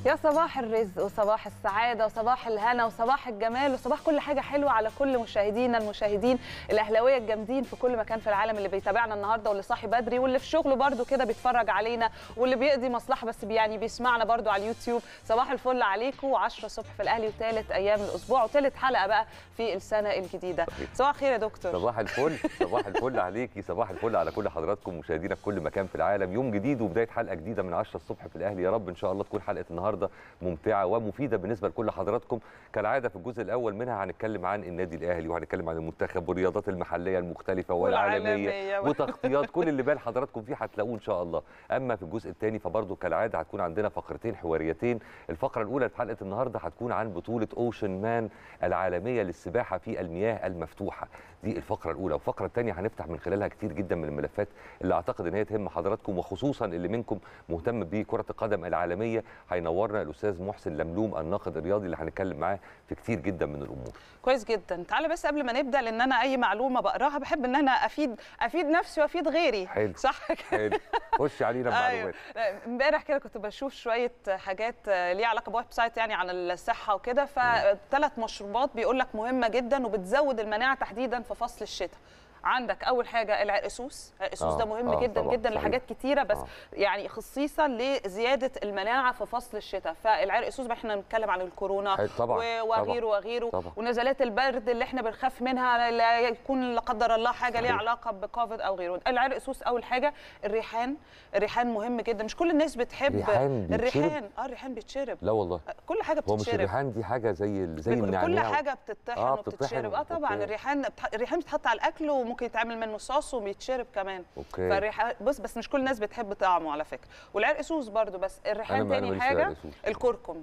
يا صباح الرزق وصباح السعادة وصباح الهنا وصباح الجمال وصباح كل حاجة حلوة على كل مشاهدينا المشاهدين الأهلاوية الجامدين في كل مكان في العالم اللي بيتابعنا النهاردة واللي صاحي بدري واللي في شغله برده كده بيتفرج علينا واللي بيقضي مصلحة بس يعني بيسمعنا برده على اليوتيوب صباح الفل عليكم و10 الصبح في الأهلي وثالث أيام الأسبوع وثالث حلقة بقى في السنة الجديدة صباح الخير يا دكتور صباح الفل صباح الفل عليكي صباح الفل على كل حضراتكم مشاهدينا في كل مكان في العالم يوم جديد وبدايه حلقه جديده من 10 الصبح في الاهلي يا رب ان شاء الله تكون حلقه النهارده ممتعه ومفيده بالنسبه لكل حضراتكم كالعاده في الجزء الاول منها هنتكلم عن النادي الاهلي وهنتكلم عن المنتخب والرياضات المحليه المختلفه والعالميه والعالمية. وتغطيات كل اللي بال حضراتكم فيه هتلاقوه ان شاء الله اما في الجزء الثاني فبرضه كالعاده هتكون عندنا فقرتين حواريتين الفقره الاولى في حلقه النهارده هتكون عن بطوله اوشن مان العالميه للسباحه في المياه المفتوحه دي الفقره الاولى والفقره الثانيه هنفتح من خلالها كتير جدا من الملفات اللي اعتقد ان هي تهم حضراتكم وخصوصا اللي منكم مهتم بكره القدم العالميه هينورنا الاستاذ محسن لملوم الناقد الرياضي اللي هنتكلم معاه في كتير جدا من الامور كويس جدا تعالى بس قبل ما نبدا لان انا اي معلومه بقراها بحب ان انا افيد افيد نفسي وافيد غيري حلو. صح كده حلو خش علينا بمعلومات لا، امبارح كده كنت بشوف شويه حاجات آه، ليها علاقه بويب سايت يعني عن الصحه وكده فثلاث مشروبات بيقول لك مهمه جدا وبتزود المناعه تحديدا في فصل الشتاء عندك اول حاجه العرقسوس العرقسوس آه، ده مهم آه، جدا طبعاً، جدا صحيح. لحاجات كتيره بس آه. يعني خصيصا لزياده المناعه في فصل الشتاء فالعرقسوس بقى احنا بنتكلم عن الكورونا حلو، طبعاً، و- وغيره وغيره طبعاً. ونزلات البرد اللي احنا بنخاف منها لا يكون لا قدر الله حاجه ليها صحيح. علاقه بكوفيد او غيره العرقسوس اول حاجه الريحان الريحان مهم جدا مش كل الناس بتحب ريحان بيتشرب؟ الريحان اه الريحان بيتشرب لا والله كل حاجه هو مش بتتشرب الريحان دي حاجه زي ال- زي كل النعناع حاجه بتطحن آه، وبتتشرب اه بتطحن، طبعا أوكي. الريحان بتح... الريحان بيتحط على الاكل وممكن يتعمل منه صوص وبيتشرب كمان اوكي فالريحان بص بس مش كل الناس بتحب طعمه على فكره والعرقسوس برضو بس أنا الريحان ما- أنا تاني ماليش في حاجه العرقسوس. الكركم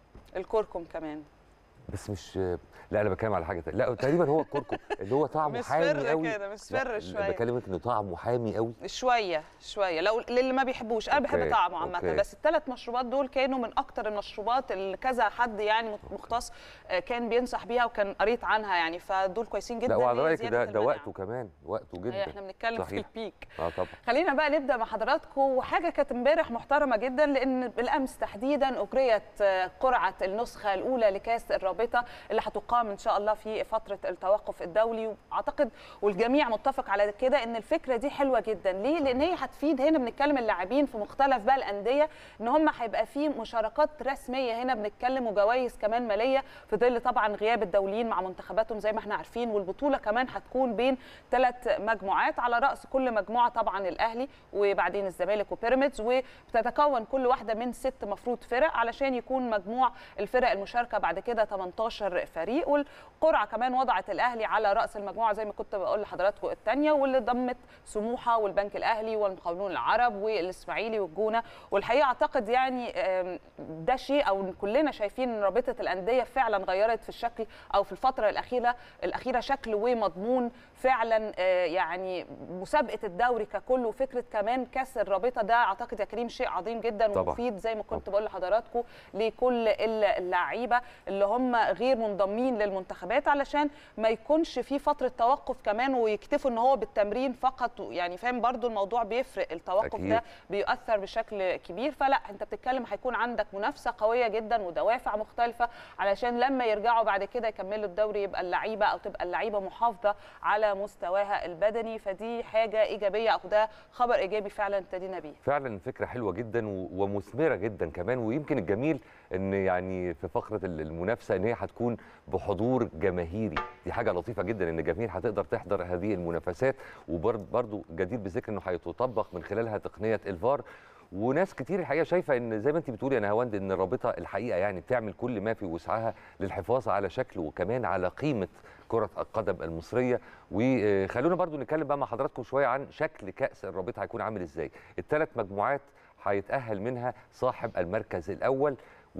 الكركم كمان بس مش لا انا بتكلم على حاجه تانية. لا تقريبا هو الكركم اللي هو طعمه مصفر حامي قوي كده، مصفر لا، شوية. بكلمك انه طعمه حامي قوي شويه شويه لو للي ما بيحبوش انا بحب أوكي، طعمه عامه أوكي. بس الثلاث مشروبات دول كانوا من اكتر المشروبات اللي كذا حد يعني مختص آه، كان بينصح بيها وكان قريت عنها يعني فدول كويسين جدا لا وعلى رايك لزيادة ده ده المناعة. وقته كمان وقته جدا هي احنا بنتكلم في صحيح. البيك اه طبعا خلينا بقى نبدا مع حضراتكم وحاجه كانت امبارح محترمه جدا لان بالامس تحديدا اجريت آه، قرعه النسخه الاولى لكاس الرابطه اللي هتقام ان شاء الله في فتره التوقف الدولي واعتقد والجميع متفق على كده ان الفكره دي حلوه جدا ليه لان هي هتفيد هنا بنتكلم اللاعبين في مختلف بقى الانديه ان هم هيبقى في مشاركات رسميه هنا بنتكلم وجوائز كمان ماليه في ظل طبعا غياب الدوليين مع منتخباتهم زي ما احنا عارفين والبطوله كمان هتكون بين ثلاث مجموعات على راس كل مجموعه طبعا الاهلي وبعدين الزمالك وبيراميدز وبتتكون كل واحده من ست مفروض فرق علشان يكون مجموع الفرق المشاركه بعد كده 18 فريق والقرعه كمان وضعت الاهلي على راس المجموعه زي ما كنت بقول لحضراتكم الثانيه واللي ضمت سموحه والبنك الاهلي والمقاولون العرب والاسماعيلي والجونه والحقيقه اعتقد يعني آم، ده شيء او كلنا شايفين ان رابطه الانديه فعلا غيرت في الشكل او في الفتره الاخيره الاخيره شكل ومضمون فعلا آه، يعني مسابقه الدوري ككل وفكره كمان كاس الرابطه ده اعتقد يا كريم شيء عظيم جدا طبعاً. ومفيد زي ما كنت بقول لحضراتكم لكل اللعيبه اللي هم غير منضمين للمنتخبات علشان ما يكونش في فتره توقف كمان ويكتفوا ان هو بالتمرين فقط يعني فاهم برضو الموضوع بيفرق التوقف أكيد. ده بيؤثر بشكل كبير فلا انت بتتكلم هيكون عندك منافسه قويه جدا ودوافع مختلفه علشان لما يرجعوا بعد كده يكملوا الدوري يبقى اللعيبه او تبقى اللعيبه محافظه على مستواها البدني فدي حاجه ايجابيه او ده خبر ايجابي فعلا ابتدينا بيه فعلا فكره حلوه جدا و- ومثمره جدا كمان ويمكن الجميل ان يعني في فقره ال- المنافسه ان هي هتكون بحضور جماهيري دي حاجه لطيفه جدا ان الجماهير هتقدر تحضر هذه المنافسات وبرضه جدير بذكر انه هيتطبق من خلالها تقنيه الفار وناس كتير الحقيقه شايفه ان زي ما انت بتقولي يا نهاوند ان الرابطه الحقيقه يعني بتعمل كل ما في وسعها للحفاظ على شكل وكمان على قيمه كره القدم المصريه وخلونا برضو نتكلم بقى مع حضراتكم شويه عن شكل كاس الرابطه هيكون عامل ازاي الثلاث مجموعات هيتاهل منها صاحب المركز الاول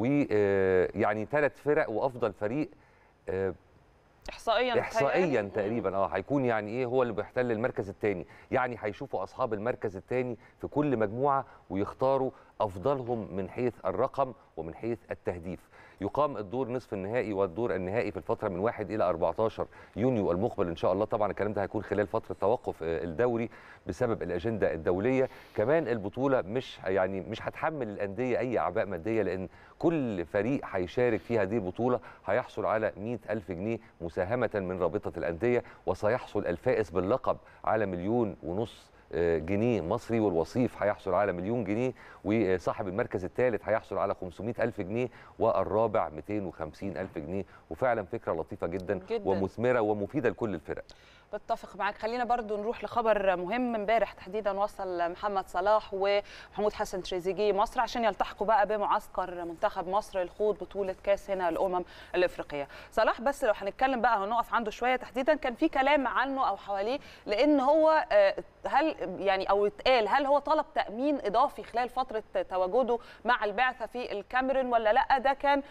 ويعني ثلاث فرق وافضل فريق آه، احصائيا احصائيا متهيألي. تقريبا اه هيكون يعني ايه هو اللي بيحتل المركز الثاني يعني هيشوفوا اصحاب المركز الثاني في كل مجموعه ويختاروا افضلهم من حيث الرقم ومن حيث التهديف يقام الدور نصف النهائي والدور النهائي في الفتره من 1 الى 14 يونيو المقبل ان شاء الله طبعا الكلام ده هيكون خلال فتره توقف الدوري بسبب الاجنده الدوليه كمان البطوله مش يعني مش هتحمل الانديه اي اعباء ماديه لان كل فريق هيشارك في هذه البطوله هيحصل على 100 ألف جنيه مساهمه من رابطه الانديه وسيحصل الفائز باللقب على مليون ونص جنيه مصري والوصيف هيحصل على مليون جنيه وصاحب المركز الثالث هيحصل على 500 ألف جنيه والرابع 250 ألف جنيه وفعلا فكرة لطيفة جدا, جداً. ومثمرة ومفيدة لكل الفرق بتفق معاك خلينا برضو نروح لخبر مهم امبارح تحديدا وصل محمد صلاح ومحمود حسن تريزيجيه مصر عشان يلتحقوا بقى بمعسكر منتخب مصر لخوض بطوله كاس هنا الامم الافريقيه صلاح بس لو هنتكلم بقى هنقف عنده شويه تحديدا كان في كلام عنه او حواليه لان هو هل يعني او اتقال هل هو طلب تامين اضافي خلال فتره تواجده مع البعثه في الكاميرون ولا لا ده كان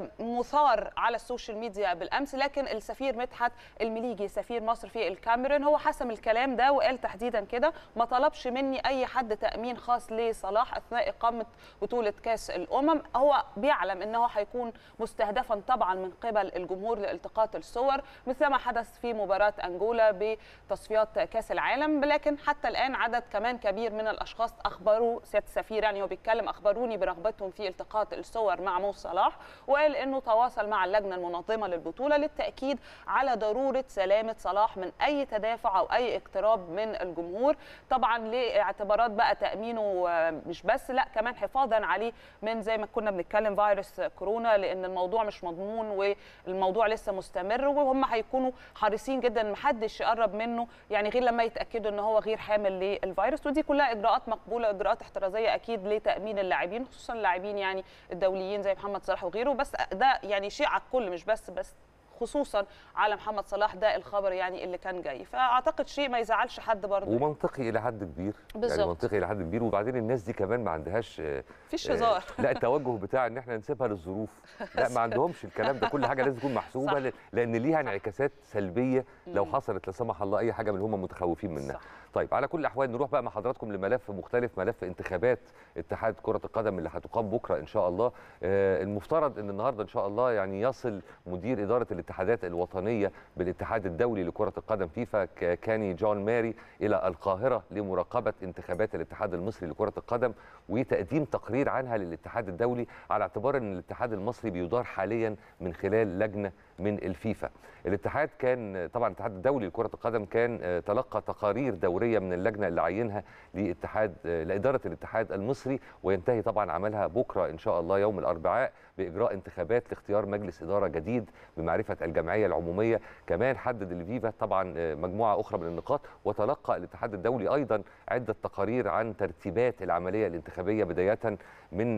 مثار على السوشيال ميديا بالامس لكن السفير مدحت المليجي سفير مصر في الكاميرون هو حسم الكلام ده وقال تحديدا كده ما طلبش مني اي حد تامين خاص لصلاح اثناء اقامه بطوله كاس الامم هو بيعلم ان هو هيكون مستهدفا طبعا من قبل الجمهور لالتقاط الصور مثل ما حدث في مباراه انجولا بتصفيات كاس العالم لكن حتى الان عدد كمان كبير من الاشخاص اخبروا سياده السفير يعني هو بيتكلم اخبروني برغبتهم في التقاط الصور مع مو صلاح وقال انه تواصل مع اللجنه المنظمه للبطوله للتاكيد على ضروره سلامه صلاح من اي تدافع او اي اقتراب من الجمهور طبعا لاعتبارات بقى تامينه مش بس لا كمان حفاظا عليه من زي ما كنا بنتكلم فيروس كورونا لان الموضوع مش مضمون والموضوع لسه مستمر وهم هيكونوا حريصين جدا ان محدش يقرب منه يعني غير لما يتاكدوا ان هو غير حامل للفيروس ودي كلها اجراءات مقبوله اجراءات احترازيه اكيد لتامين اللاعبين خصوصا اللاعبين يعني الدوليين زي محمد صلاح وغيره بس ده يعني شيء على الكل مش بس بس خصوصا على محمد صلاح ده الخبر يعني اللي كان جاي فاعتقد شيء ما يزعلش حد برضه ومنطقي الى حد كبير بالزبط. يعني منطقي الى حد كبير وبعدين الناس دي كمان ما عندهاش فيش هزار لا التوجه بتاع ان احنا نسيبها للظروف لا ما عندهمش الكلام ده كل حاجه لازم تكون محسوبه صح. لان ليها انعكاسات سلبيه لو حصلت لا سمح الله اي حاجه من هم متخوفين منها صح. طيب على كل الاحوال نروح بقى مع حضراتكم لملف مختلف ملف انتخابات اتحاد كره القدم اللي هتقام بكره ان شاء الله آه المفترض ان النهارده ان شاء الله يعني يصل مدير اداره الاتحادات الوطنيه بالاتحاد الدولي لكره القدم فيفا كاني جون ماري الى القاهره لمراقبه انتخابات الاتحاد المصري لكره القدم وتقديم تقرير عنها للاتحاد الدولي على اعتبار ان الاتحاد المصري بيدار حاليا من خلال لجنه من الفيفا الاتحاد كان طبعا الاتحاد الدولي لكره القدم كان تلقى تقارير دوريه من اللجنه اللي عينها لاتحاد لاداره الاتحاد المصري وينتهي طبعا عملها بكره ان شاء الله يوم الاربعاء باجراء انتخابات لاختيار مجلس اداره جديد بمعرفه الجمعيه العموميه كمان حدد الفيفا طبعا مجموعه اخرى من النقاط وتلقى الاتحاد الدولي ايضا عده تقارير عن ترتيبات العمليه الانتخابيه بدايه من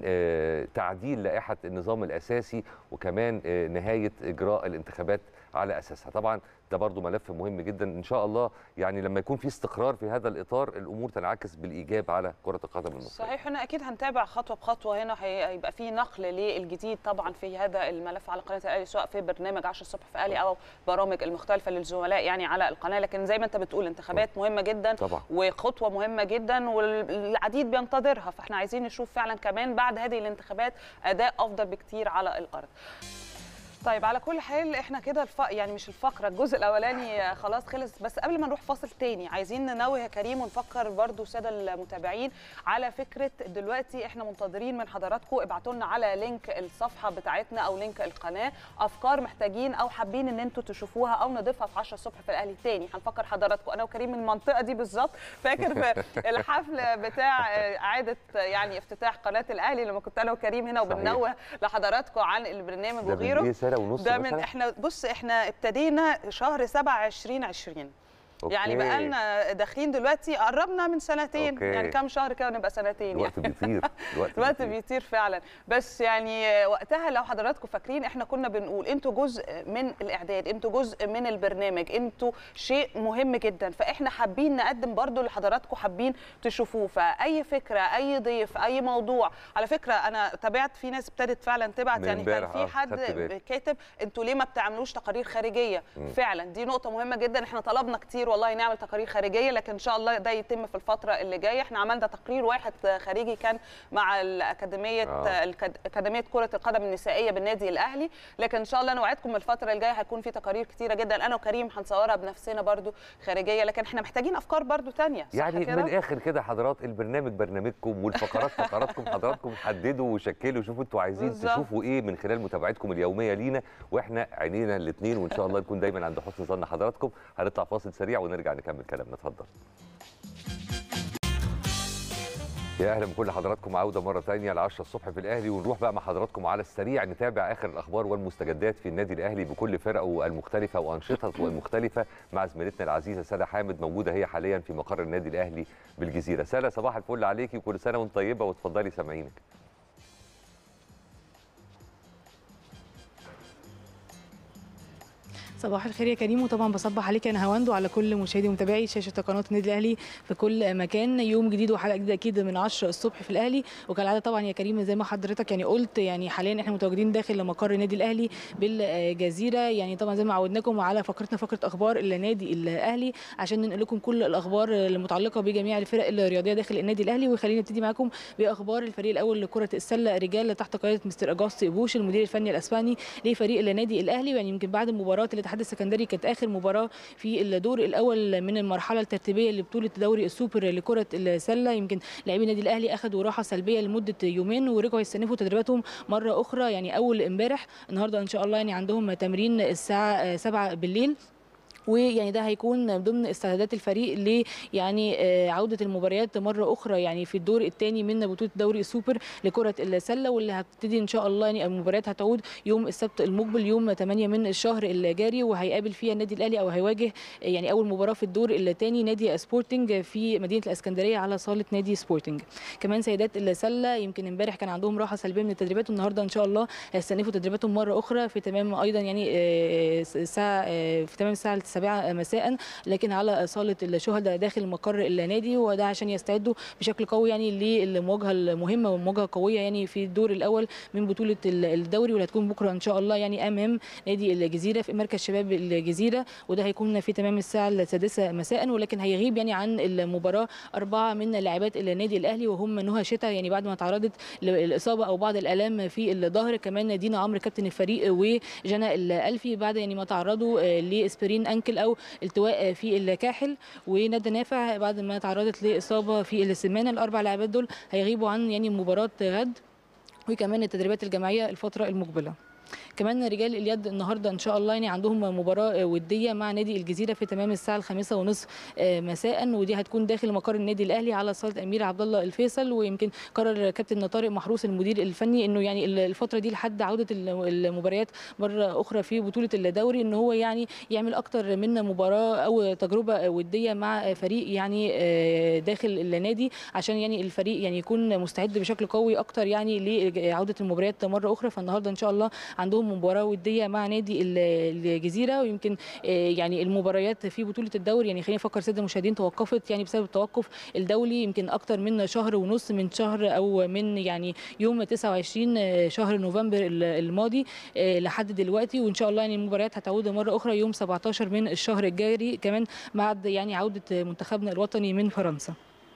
تعديل لائحه النظام الاساسي وكمان نهايه اجراء الانتخابات على اساسها طبعا ده برضو ملف مهم جدا ان شاء الله يعني لما يكون في استقرار في هذا الاطار الامور تنعكس بالايجاب على كره القدم المصريه صحيح احنا اكيد هنتابع خطوه بخطوه هنا هيبقى في نقل للجديد طبعا في هذا الملف على قناه الاهلي سواء في برنامج 10 الصبح في اهلي او برامج المختلفه للزملاء يعني على القناه لكن زي ما انت بتقول انتخابات مهمه جدا طبعا. وخطوه مهمه جدا والعديد بينتظرها فاحنا عايزين نشوف فعلا كمان بعد هذه الانتخابات اداء افضل بكتير على الارض طيب على كل حال احنا كده الف... يعني مش الفقره الجزء الاولاني خلاص خلص بس قبل ما نروح فاصل تاني عايزين ننوه يا كريم ونفكر برضو الساده المتابعين على فكره دلوقتي احنا منتظرين من حضراتكم ابعتوا لنا على لينك الصفحه بتاعتنا او لينك القناه افكار محتاجين او حابين ان انتوا تشوفوها او نضيفها في 10 الصبح في الاهلي تاني هنفكر حضراتكم انا وكريم من المنطقه دي بالظبط فاكر في الحفل بتاع اعاده يعني افتتاح قناه الاهلي لما كنت انا وكريم هنا وبننوه لحضراتكم عن البرنامج وغيره سنه ونص ده من احنا بص احنا ابتدينا شهر 7 2020 أوكي. يعني بقى لنا داخلين دلوقتي قربنا من سنتين أوكي. يعني كام شهر كده نبقى سنتين الوقت يعني. بيطير الوقت, الوقت بيطير فعلا بس يعني وقتها لو حضراتكم فاكرين احنا كنا بنقول انتوا جزء من الاعداد انتوا جزء من البرنامج انتوا شيء مهم جدا فاحنا حابين نقدم برضو اللي حضراتكم حابين تشوفوه فاي فكره اي ضيف اي موضوع على فكره انا تابعت في ناس ابتدت فعلا تبعت من يعني كان امبارح، آه، في حد خدت بالي. كاتب انتوا ليه ما بتعملوش تقارير خارجيه مم. فعلا دي نقطه مهمه جدا احنا طلبنا كتير والله نعمل تقارير خارجيه لكن ان شاء الله ده يتم في الفتره اللي جايه احنا عملنا تقرير واحد خارجي كان مع الاكاديميه آه. الكاد- اكاديميه كره القدم النسائيه بالنادي الاهلي لكن ان شاء الله نوعدكم الفتره الجايه هيكون في تقارير كتيره جدا انا وكريم هنصورها بنفسنا برضو خارجيه لكن احنا محتاجين افكار برضو تانية صح يعني كده؟ من الاخر كده حضرات البرنامج برنامجكم والفقرات فقراتكم حضراتكم حددوا وشكلوا شوفوا انتوا عايزين بالظبط. تشوفوا ايه من خلال متابعتكم اليوميه لينا واحنا عينينا الاثنين وان شاء الله نكون دايما عند حسن ظن حضراتكم هنطلع فاصل سريع ونرجع نكمل كلامنا اتفضل يا اهلا بكل حضراتكم عوده مره ثانيه ل 10 الصبح في الاهلي ونروح بقى مع حضراتكم على السريع نتابع اخر الاخبار والمستجدات في النادي الاهلي بكل فرقه المختلفه وانشطته المختلفه مع زميلتنا العزيزه سلا حامد موجوده هي حاليا في مقر النادي الاهلي بالجزيره سلا صباح الفل عليكي وكل سنه وانت طيبه وتفضلي سامعينك صباح الخير يا كريم وطبعا بصبح عليك انا هواند وعلى كل مشاهدي ومتابعي شاشه قناه النادي الاهلي في كل مكان يوم جديد وحلقه جديده اكيد من 10 الصبح في الاهلي وكالعاده طبعا يا كريم زي ما حضرتك يعني قلت يعني حاليا احنا متواجدين داخل مقر النادي الاهلي بالجزيره يعني طبعا زي ما عودناكم على فقرتنا فقره اخبار النادي الاهلي عشان ننقل لكم كل الاخبار المتعلقه بجميع الفرق الرياضيه داخل النادي الاهلي وخلينا نبتدي معاكم باخبار الفريق الاول لكره السله رجال تحت قياده مستر اجاستي بوش المدير الفني الاسباني لفريق النادي الاهلي يعني يمكن بعد مباراه الاتحاد السكندري كانت اخر مباراه في الدور الاول من المرحله الترتيبيه لبطوله دوري السوبر لكره السله يمكن لاعبي النادي الاهلي اخذوا راحه سلبيه لمده يومين ورجعوا يستنفوا تدريباتهم مره اخرى يعني اول امبارح النهارده ان شاء الله يعني عندهم تمرين الساعه 7 بالليل ويعني ده هيكون ضمن استعدادات الفريق ل يعني آه، عوده المباريات مره اخرى يعني في الدور الثاني من بطوله دوري السوبر لكره السله واللي هتبتدي ان شاء الله يعني المباريات هتعود يوم السبت المقبل يوم 8 من الشهر الجاري وهيقابل فيها النادي الاهلي او هيواجه يعني اول مباراه في الدور الثاني نادي سبورتنج في مدينه الاسكندريه على صاله نادي سبورتنج كمان سيدات السله يمكن امبارح كان عندهم راحه سلبيه من التدريبات والنهارده ان شاء الله هيستأنفوا تدريباتهم مره اخرى في تمام ايضا يعني آه، الساعه آه، في تمام الساعه السابعه مساء لكن على صاله الشهداء داخل مقر النادي وده عشان يستعدوا بشكل قوي يعني للمواجهه المهمه والمواجهه القويه يعني في الدور الاول من بطوله الدوري واللي هتكون بكره ان شاء الله يعني امام نادي الجزيره في مركز شباب الجزيره وده هيكون في تمام الساعه السادسه مساء ولكن هيغيب يعني عن المباراه اربعه من لاعبات النادي الاهلي وهم نهى شتا يعني بعد ما تعرضت للاصابه او بعض الالام في الظهر كمان دينا عمرو كابتن الفريق وجنى الالفي بعد يعني ما تعرضوا آه، لاسبرين انكل او التواء في الكاحل وندى نافع بعد ما تعرضت لاصابه في السمانه الاربع لاعبات دول هيغيبوا عن يعني مباراه غد وكمان التدريبات الجماعيه الفتره المقبله كمان رجال اليد النهارده ان شاء الله يعني عندهم مباراه وديه مع نادي الجزيره في تمام الساعه الخامسة ونصف آه، مساء ودي هتكون داخل مقر النادي الاهلي على صاله امير عبد الله الفيصل ويمكن قرر كابتن طارق محروس المدير الفني انه يعني الفتره دي لحد عوده المباريات مره اخرى في بطوله الدوري ان هو يعني يعمل اكتر من مباراه او تجربه وديه مع فريق يعني آه، داخل النادي عشان يعني الفريق يعني يكون مستعد بشكل قوي اكتر يعني لعوده المباريات مره اخرى فالنهارده ان شاء الله عندهم مباراه وديه مع نادي ال- الجزيره ويمكن آه، يعني المباريات في بطوله الدوري يعني خلينا نفكر ساده المشاهدين توقفت يعني بسبب التوقف الدولي يمكن اكتر من شهر ونص من شهر او من يعني يوم 29 شهر نوفمبر ال- الماضي آه، لحد دلوقتي وان شاء الله يعني المباريات هتعود مره اخرى يوم 17 من الشهر الجاري كمان بعد يعني عوده منتخبنا الوطني من فرنسا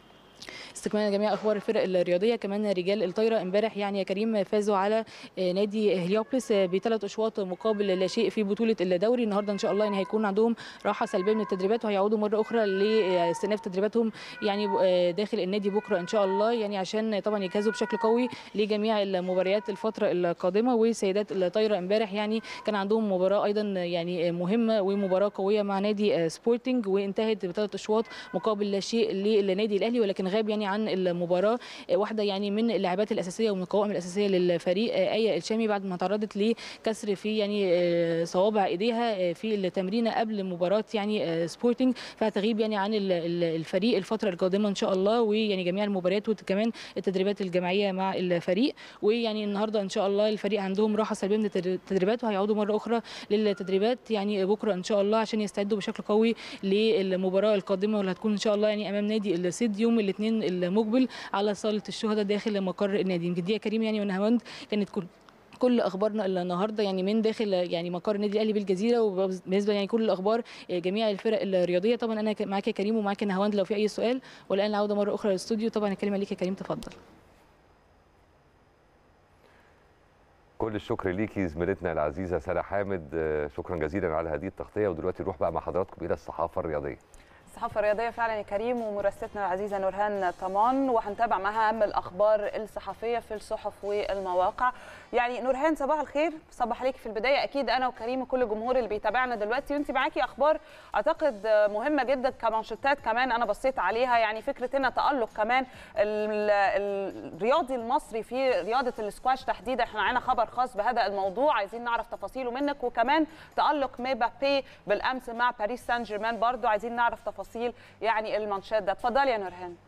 استكمالا جميع اخبار الفرق الرياضيه كمان رجال الطايره امبارح يعني يا كريم فازوا على آه، نادي هليوبلس آه، بثلاث اشواط مقابل لا شيء في بطوله الدوري النهارده ان شاء الله يعني هيكون عندهم راحه سلبيه من التدريبات وهيعودوا مره اخرى لاستئناف تدريباتهم يعني آه، داخل النادي بكره ان شاء الله يعني عشان طبعا يجهزوا بشكل قوي لجميع المباريات الفتره القادمه وسيدات الطايره امبارح يعني كان عندهم مباراه ايضا يعني مهمه ومباراه قويه مع نادي آه، سبورتنج وانتهت بثلاث اشواط مقابل لا شيء للنادي الاهلي ولكن غاب يعني عن المباراه آه، واحده يعني من اللاعبات الاساسيه ومن القوائم الاساسيه للفريق آه، ايه الشامي بعد ما تعرضت لكسر في يعني آه، صوابع ايديها آه، في التمرين قبل مباراه يعني آه، سبورتنج فهتغيب يعني عن ال- ال- الفريق الفتره القادمه ان شاء الله ويعني جميع المباريات وكمان التدريبات الجماعيه مع الفريق ويعني النهارده ان شاء الله الفريق عندهم راحه سلبيه من التدريبات وهيعودوا مره اخرى للتدريبات يعني بكره ان شاء الله عشان يستعدوا بشكل قوي للمباراه القادمه واللي هتكون ان شاء الله يعني امام نادي السد يوم الاثنين المقبل على صاله الشهداء داخل مقر النادي يمكن دي يا كريم يعني ونهاوند كانت كل كل اخبارنا النهارده يعني من داخل يعني مقر النادي الاهلي بالجزيره وبالنسبه يعني كل الاخبار جميع الفرق الرياضيه طبعا انا معاك يا كريم ومعاك يا نهاوند لو في اي سؤال والان العوده مره اخرى للاستوديو طبعا الكلمه ليك يا كريم تفضل كل الشكر ليكي زميلتنا العزيزه ساره حامد آه، شكرا جزيلا على هذه التغطيه ودلوقتي نروح بقى مع حضراتكم الى الصحافه الرياضيه الصحافه الرياضيه فعلا يا كريم ومراسلتنا العزيزه نورهان طمان وهنتابع معاها اهم الاخبار الصحفيه في الصحف والمواقع يعني نورهان صباح الخير صباح عليك في البدايه اكيد انا وكريم وكل الجمهور اللي بيتابعنا دلوقتي وانت معاكي اخبار اعتقد مهمه جدا كمانشيتات كمان انا بصيت عليها يعني فكره هنا تالق كمان ال- ال- الرياضي المصري في رياضه السكواش تحديدا احنا معانا خبر خاص بهذا الموضوع عايزين نعرف تفاصيله منك وكمان تالق مبابي بالامس مع باريس سان جيرمان برضو عايزين نعرف تفاصيل يعني المانشات ده اتفضلي يا نورهان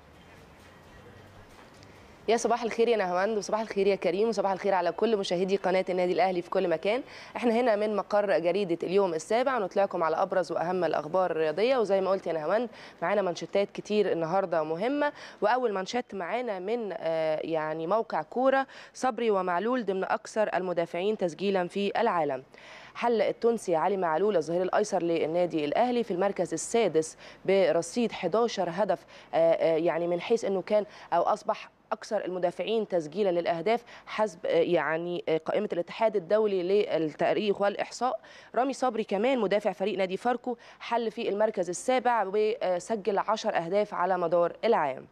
يا صباح الخير يا نهواند وصباح الخير يا كريم وصباح الخير على كل مشاهدي قناه النادي الاهلي في كل مكان احنا هنا من مقر جريده اليوم السابع نطلعكم على ابرز واهم الاخبار الرياضيه وزي ما قلت يا نهواند معانا منشطات كتير النهارده مهمه واول منشط معانا من آه، يعني موقع كوره صبري ومعلول ضمن اكثر المدافعين تسجيلا في العالم حل التونسي علي معلول الظهير الايسر للنادي الاهلي في المركز السادس برصيد 11 هدف آه، آه، يعني من حيث انه كان او اصبح اكثر المدافعين تسجيلا للاهداف حسب آه، يعني آه، قائمه الاتحاد الدولي للتاريخ والاحصاء رامي صبري كمان مدافع فريق نادي فاركو حل في المركز السابع وسجل 10 اهداف على مدار العام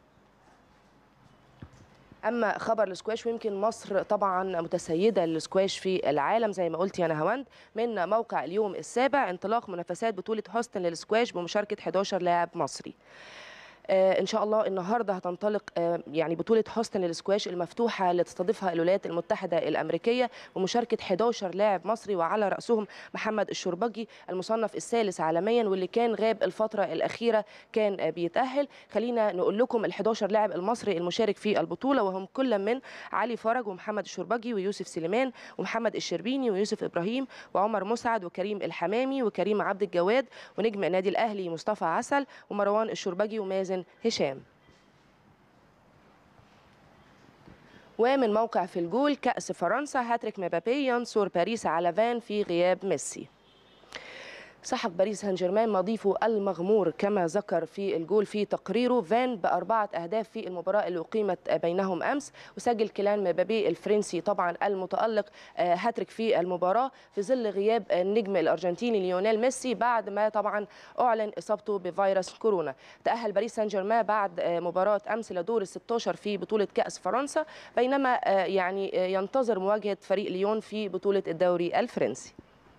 اما خبر السكواش ويمكن مصر طبعا متسيده للسكواش في العالم زي ما قلت يا نهاوند من موقع اليوم السابع انطلاق منافسات بطوله هوستن للسكواش بمشاركه 11 لاعب مصري آه، ان شاء الله النهارده هتنطلق آه، يعني بطوله هوستن للسكواش المفتوحه اللي تستضيفها الولايات المتحده الامريكيه بمشاركه 11 لاعب مصري وعلى راسهم محمد الشربجي المصنف الثالث عالميا واللي كان غاب الفتره الاخيره كان آه، بيتاهل خلينا نقول لكم ال 11 لاعب المصري المشارك في البطوله وهم كل من علي فرج ومحمد الشربجي ويوسف سليمان ومحمد الشربيني ويوسف ابراهيم وعمر مسعد وكريم الحمامي وكريم عبد الجواد ونجم النادي الاهلي مصطفى عسل ومروان الشربجي ومازن هشام ومن موقع في الجول كأس فرنسا هاتريك مبابي ينصر باريس على فان في غياب ميسي سحق باريس سان جيرمان مضيفه المغمور كما ذكر في الجول في تقريره فان بأربعة أهداف في المباراة اللي أقيمت بينهم أمس وسجل كيلان مبابي الفرنسي طبعا المتألق آه، هاتريك في المباراة في ظل غياب النجم الأرجنتيني ليونيل ميسي بعد ما طبعا أعلن إصابته بفيروس كورونا تأهل باريس سان جيرمان بعد آه، مباراة أمس لدور ال 16 في بطولة كأس فرنسا بينما آه، يعني آه، ينتظر مواجهة فريق ليون في بطولة الدوري الفرنسي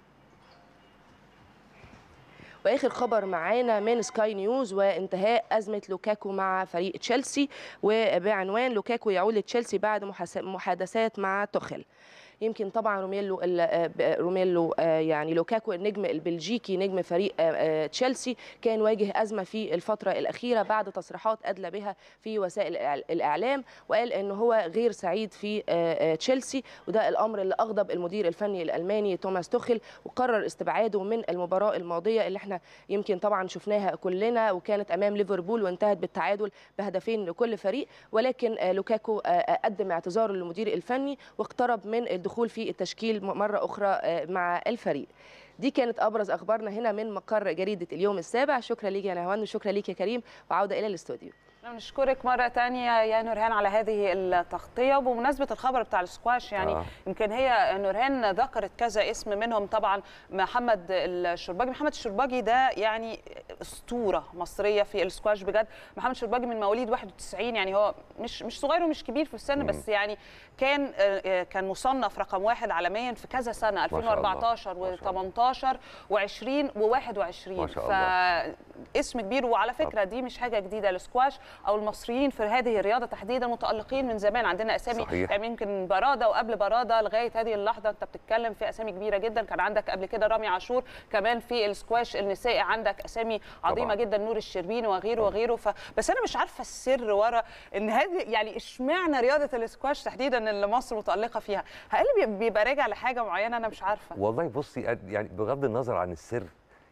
واخر خبر معانا من سكاي نيوز وانتهاء ازمه لوكاكو مع فريق تشيلسي وبعنوان لوكاكو يعود لتشيلسي بعد محاس- محادثات مع توخيل يمكن طبعا روميلو ال- آه، ب- روميلو آه، يعني لوكاكو النجم البلجيكي نجم فريق آه، آه، تشيلسي كان واجه ازمه في الفتره الاخيره بعد تصريحات ادلى بها في وسائل الإعل- الاعلام وقال ان هو غير سعيد في آه، آه، تشيلسي وده الامر اللي اغضب المدير الفني الالماني توماس توخيل وقرر استبعاده من المباراه الماضيه اللي احنا يمكن طبعا شفناها كلنا وكانت امام ليفربول وانتهت بالتعادل بهدفين لكل فريق ولكن آه، لوكاكو آه، آه، قدم اعتذاره للمدير الفني واقترب من الدخول في التشكيل م- مره اخرى آه، مع الفريق دي كانت ابرز اخبارنا هنا من مقر جريده اليوم السابع شكرا ليك يا نهوان وشكرا ليك يا كريم وعوده الى الاستوديو احنا بنشكرك مرة تانية يا نورهان على هذه التغطية وبمناسبة الخبر بتاع السكواش يعني آه. آه. يمكن هي نورهان ذكرت كذا اسم منهم طبعا محمد الشرباجي محمد الشرباجي ده يعني أسطورة مصرية في السكواش بجد محمد الشرباجي من مواليد 91 يعني هو مش مش صغير ومش كبير في السن بس يعني كان آه، كان مصنف رقم واحد عالميا في كذا سنة شاء الله. 2014 ما شاء الله. و18 و20 و21 ما شاء الله. اسم كبير وعلى فكره دي مش حاجه جديده السكواش او المصريين في هذه الرياضه تحديدا متالقين من زمان عندنا اسامي صحيح. يعني يمكن براده وقبل براده لغايه هذه اللحظه انت بتتكلم في اسامي كبيره جدا كان عندك قبل كده رامي عاشور كمان في السكواش النسائي عندك اسامي عظيمه طبعاً. جدا نور الشربيني وغيره وغيره ف... بس انا مش عارفه السر ورا ان هذه يعني اشمعنى رياضه السكواش تحديدا اللي مصر متالقه فيها هل بي- بيبقى راجع لحاجه معينه انا مش عارفه والله بصي أد- يعني بغض النظر عن السر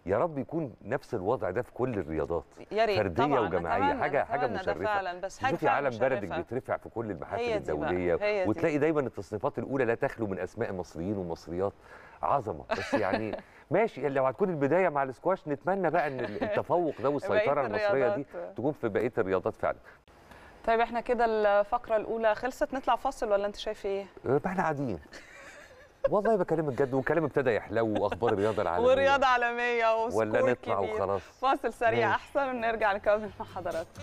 يا رب يكون نفس الوضع ده في كل الرياضات يا ريت فرديه طبعا وجماعيه نتمنى- حاجه حاجه نتمنى ده مشرفه فعلا بس حاجه شوفي فعلا عالم بلدك مشرفة. بيترفع في كل المحافل هي دي بقى، الدوليه هي دي. وتلاقي دايما التصنيفات الاولى لا تخلو من اسماء مصريين ومصريات عظمه بس يعني ماشي لو هتكون البدايه مع السكواش نتمنى بقى ان التفوق ده والسيطره بقية المصريه دي الرياضات. تكون في بقيه الرياضات فعلا طيب احنا كده الفقره الاولى خلصت نطلع فاصل ولا انت شايف ايه أه، بقى احنا قاعدين والله بكلمك جد والكلام ابتدى يحلو واخبار الرياضه العالميه ورياضه عالميه وسكور ولا نطلع كبير. وخلاص فاصل سريع ماشي. احسن ونرجع نكمل مع حضراتكم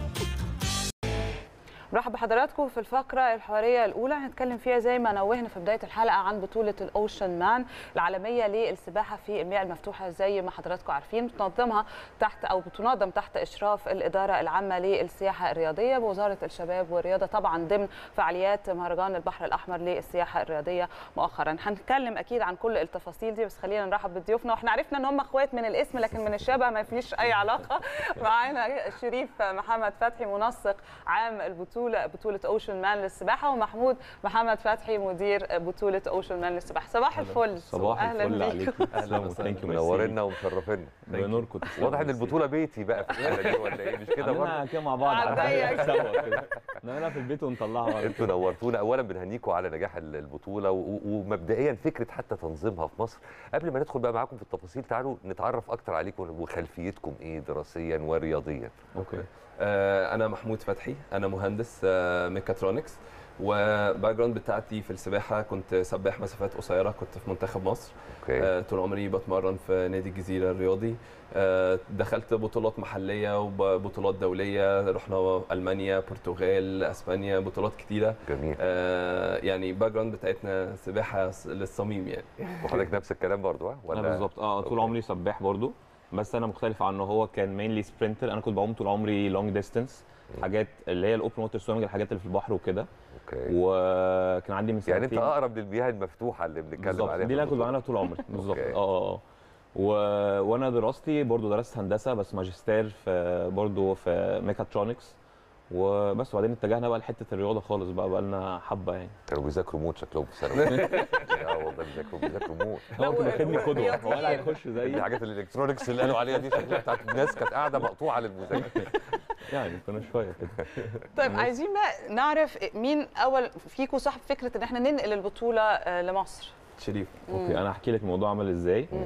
مرحبا بحضراتكم في الفقرة الحوارية الأولى هنتكلم فيها زي ما نوهنا في بداية الحلقة عن بطولة الأوشن مان العالمية للسباحة في المياه المفتوحة زي ما حضراتكم عارفين بتنظمها تحت أو بتنظم تحت إشراف الإدارة العامة للسياحة الرياضية بوزارة الشباب والرياضة طبعا ضمن فعاليات مهرجان البحر الأحمر للسياحة الرياضية مؤخرا هنتكلم أكيد عن كل التفاصيل دي بس خلينا نرحب بضيوفنا واحنا عرفنا ان هم اخوات من الاسم لكن من الشبه ما فيش اي علاقه معانا شريف محمد فتحي منسق عام البطوله بطوله اوشن مان للسباحه ومحمود محمد فتحي مدير بطوله اوشن مان للسباحه صباح الفل صباح أهلاً الفل بيكم. عليكم أهلاً تسلموا وسهلاً. ثانك يو منورنا ومشرفينا بنوركم واضح ان البطوله بيتي بقى في الحاله دي ولا ايه مش كده برضه عاملينها كده مع بعض على على ضيق. سوا كده نعملها في البيت ونطلعها بعد انتوا نورتونا اولا بنهنيكم على نجاح ال- البطوله و- و- ومبدئيا فكره حتى تنظيمها في مصر قبل ما ندخل بقى معاكم في التفاصيل تعالوا نتعرف اكتر عليكم وخلفيتكم ايه دراسيا ورياضيا اوكي آه، انا محمود فتحي انا مهندس آه، ميكاترونكس وباك جراوند بتاعتي في السباحه كنت سباح مسافات قصيره كنت في منتخب مصر اوكي آه، طول عمري بتمرن في نادي الجزيره الرياضي آه، دخلت بطولات محليه وبطولات دوليه رحنا المانيا برتغال اسبانيا بطولات كتيره جميل آه، يعني باك جراوند بتاعتنا سباحه للصميم يعني وحضرتك نفس الكلام برضو ها انا بالظبط اه طول أوكي. عمري سباح برضو بس انا مختلف عنه هو كان مينلي سبرنتر انا كنت بعوم طول عمري لونج ديستانس حاجات اللي هي الاوبن ووتر سويمنج الحاجات اللي في البحر وكده اوكي وكان عندي من يعني انت سنتين اقرب للمياه المفتوحه اللي بنتكلم بالظبط عليها دي في اللي انا كنت البطولة. بعملها طول عمري بالظبط أوكي. اه اه اه و... وانا دراستي برضو درست هندسه بس ماجستير في برضو في ميكاترونكس وبس وبعدين اتجهنا بقى لحته الرياضه خالص بقى بقى لنا حبه يعني كانوا بيذاكروا موت شكلهم في ثانوي اه والله بيذاكروا بيذاكروا موت لا، هو كان و- واخدني قدوه رياضيين. هو قال هيخش دي زيي حاجات الالكترونكس اللي قالوا عليها دي شكلها بتاعت الناس كانت قاعده مقطوعه للمذاكره يعني كنا شويه كده طيب عايزين بقى نعرف مين اول فيكم صاحب فكره ان احنا ننقل البطوله آه، لمصر شريف اوكي انا هحكي لك الموضوع عمل ازاي مم.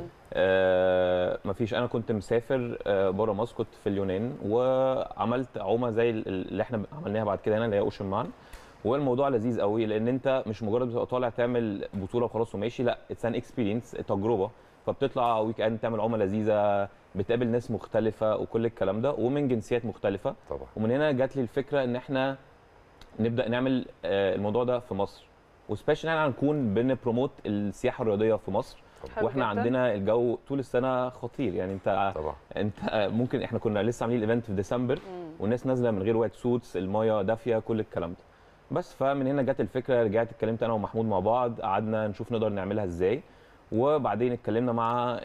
آه مفيش انا كنت مسافر آه بره مصر كنت في اليونان وعملت عومه زي ال- اللي احنا عملناها بعد كده هنا اللي هي اوشن مان والموضوع لذيذ قوي لان انت مش مجرد بتبقى طالع تعمل بطوله وخلاص وماشي لا اتس ان اكسبيرينس تجربه فبتطلع ويك اند تعمل عومه لذيذه بتقابل ناس مختلفه وكل الكلام ده ومن جنسيات مختلفه طبعا ومن هنا جات لي الفكره ان احنا نبدا نعمل آه، الموضوع ده في مصر وسبيشال احنا هنكون بنبروموت السياحه الرياضيه في مصر حلو واحنا جداً. عندنا الجو طول السنه خطير يعني انت طبعا انت ممكن احنا كنا لسه عاملين الايفنت في ديسمبر مم. والناس نازله من غير وايت سوتس المايه دافيه كل الكلام ده بس فمن هنا جت الفكره رجعت اتكلمت انا ومحمود مع بعض قعدنا نشوف نقدر نعملها ازاي وبعدين اتكلمنا مع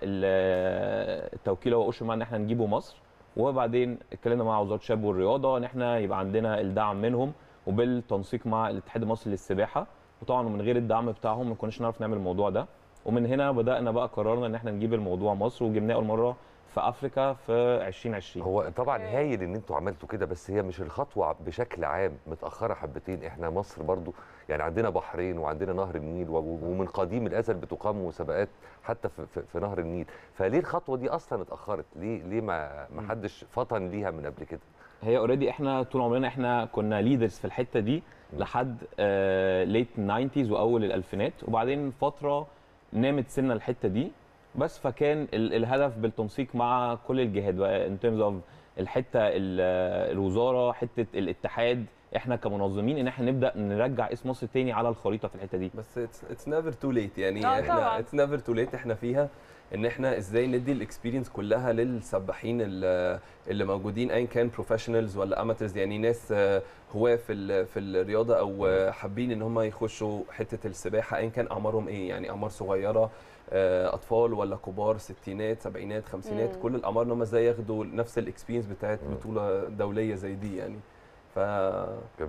ال- التوكيل هو اوشن ان احنا نجيبه مصر وبعدين اتكلمنا مع وزاره الشباب والرياضه ان احنا يبقى عندنا الدعم منهم وبالتنسيق مع الاتحاد المصري للسباحه وطبعا من غير الدعم بتاعهم ما كناش نعرف نعمل الموضوع ده ومن هنا بدانا بقى قررنا ان احنا نجيب الموضوع مصر وجبناه اول مره في افريكا في 2020 هو طبعا أوكي. هايل ان انتوا عملتوا كده بس هي مش الخطوه بشكل عام متاخره حبتين احنا مصر برضو يعني عندنا بحرين وعندنا نهر النيل و- ومن قديم الازل بتقام مسابقات حتى في, في, في نهر النيل فليه الخطوه دي اصلا اتاخرت ليه ليه ما ما حدش فطن ليها من قبل كده هي اوريدي احنا طول عمرنا احنا كنا ليدرز في الحته دي لحد ليت 90s واول الالفينات وبعدين فتره نامت سنه الحته دي بس فكان ال- الهدف بالتنسيق مع كل الجهات بقى ان ترمز اوف الحته ال- الوزاره حته الاتحاد احنا كمنظمين ان احنا نبدا نرجع اسم مصر تاني على الخريطه في الحته دي بس اتس نيفر تو ليت يعني آه، طبعاً. احنا اتس نيفر تو ليت احنا فيها ان احنا ازاي ندي الاكسبيرينس كلها للسباحين ال- اللي موجودين ايا كان بروفيشنالز ولا اماتيرز يعني ناس آه، هواه في ال- في الرياضه او آه، حابين ان هم يخشوا حته السباحه ايا كان اعمارهم ايه يعني اعمار صغيره آه، اطفال ولا كبار ستينات سبعينات خمسينات مم. كل الاعمار ان هم ازاي ياخدوا نفس الاكسبيرينس بتاعت مم. بطوله دوليه زي دي يعني ف جميل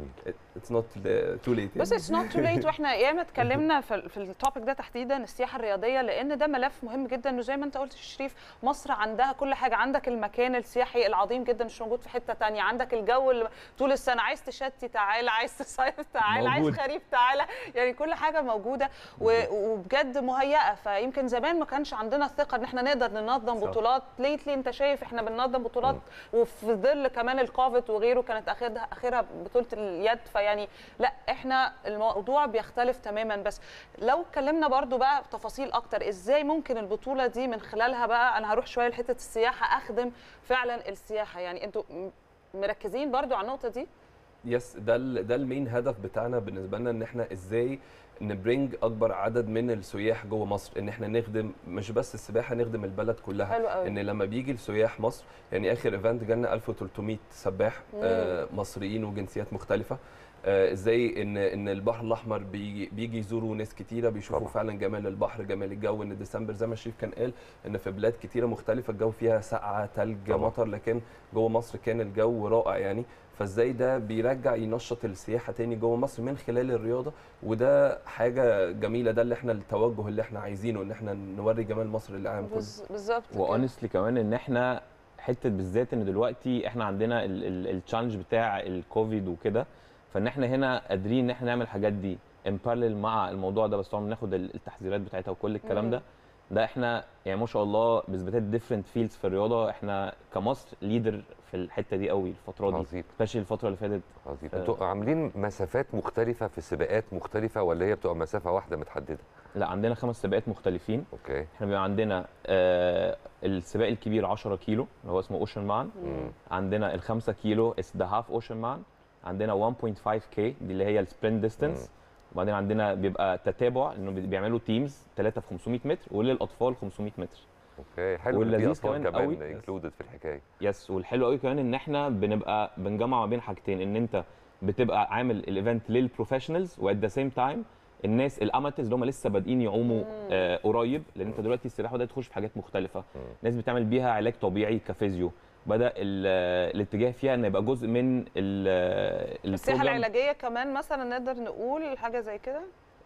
اتس نوت تو ليت بس اتس نوت تو ليت واحنا ياما اتكلمنا في, في التوبيك ده تحديدا السياحه الرياضيه لان ده ملف مهم جدا انه زي ما انت قلت يا شريف مصر عندها كل حاجه عندك المكان السياحي العظيم جدا مش موجود في حته تانية عندك الجو اللي طول السنه عايز تشتي تعالى عايز تصيف تعالى عايز موجود. خريف تعالى يعني كل حاجه موجوده و- وبجد مهيئه فيمكن زمان ما كانش عندنا الثقه ان احنا نقدر ننظم صح. بطولات ليتلي انت شايف احنا بننظم بطولات وفي ظل كمان الكوفيد وغيره كانت اخرها اخرها بطوله اليد فيعني لا احنا الموضوع بيختلف تماما بس لو اتكلمنا برضو بقى بتفاصيل اكتر ازاي ممكن البطوله دي من خلالها بقى انا هروح شويه لحته السياحه اخدم فعلا السياحه يعني انتوا م- مركزين برضو على النقطه دي يس ده ال ده المين هدف بتاعنا بالنسبه لنا ان احنا ازاي نبرينج اكبر عدد من السياح جوه مصر ان احنا نخدم مش بس السباحه نخدم البلد كلها حلو قوي ان لما بيجي السياح مصر يعني اخر ايفنت جالنا 1300 سباح آه مصريين وجنسيات مختلفه آه ازاي ان ان البحر الاحمر بيجي, بيجي يزوروا ناس كتيره بيشوفوا طبعا. فعلا جمال البحر جمال الجو ان ديسمبر زي ما شريف كان قال ان في بلاد كتيره مختلفه الجو فيها سقعه ثلج طبعا. مطر لكن جوه مصر كان الجو رائع يعني فازاي ده بيرجع ينشط السياحه تاني جوه مصر من خلال الرياضه وده حاجه جميله ده اللي احنا التوجه اللي احنا عايزينه ان احنا نوري جمال مصر للعالم كله بز- بالظبط كده. واونستلي كمان ان احنا حته بالذات ان دلوقتي احنا عندنا التشالنج بتاع الكوفيد وكده فان احنا هنا قادرين ان احنا نعمل الحاجات دي ان بارلل مع الموضوع ده بس طبعا بناخد ال- التحذيرات بتاعتها وكل الكلام مم. ده ده احنا يعني ما شاء الله باثباتات ديفرنت فيلدز في الرياضه احنا كمصر ليدر في الحته دي قوي الفتره دي عظيم سبيشالي الفتره اللي فاتت عظيم آه. انتوا عاملين مسافات مختلفه في سباقات مختلفه ولا هي بتبقى مسافه واحده متحدده لا عندنا خمس سباقات مختلفين اوكي احنا بيبقى عندنا آه السباق الكبير 10 كيلو اللي هو اسمه اوشن مان مم. عندنا ال 5 كيلو اس ذا هاف اوشن مان عندنا 1.5 كي دي اللي هي السبرنت مم. ديستانس وبعدين عندنا بيبقى تتابع انه بي- بيعملوا تيمز ثلاثه في 500 متر وللاطفال 500 متر اوكي حلو إن في واللذيذ اطفال كمان كمان قوي. انكلودد في الحكايه يس والحلو قوي كمان ان احنا بنبقى بنجمع ما بين حاجتين ان انت بتبقى عامل الايفنت للبروفيشنالز وات ذا سيم تايم الناس الاماتيز اللي هم لسه بادئين يعوموا آه قريب لان انت دلوقتي السباحه بدات تخش في حاجات مختلفه ناس بتعمل بيها علاج طبيعي كفيزيو بدا ال- الاتجاه فيها ان يبقى جزء من ال- السياحه البروجرام. العلاجيه كمان مثلا نقدر نقول حاجه زي كده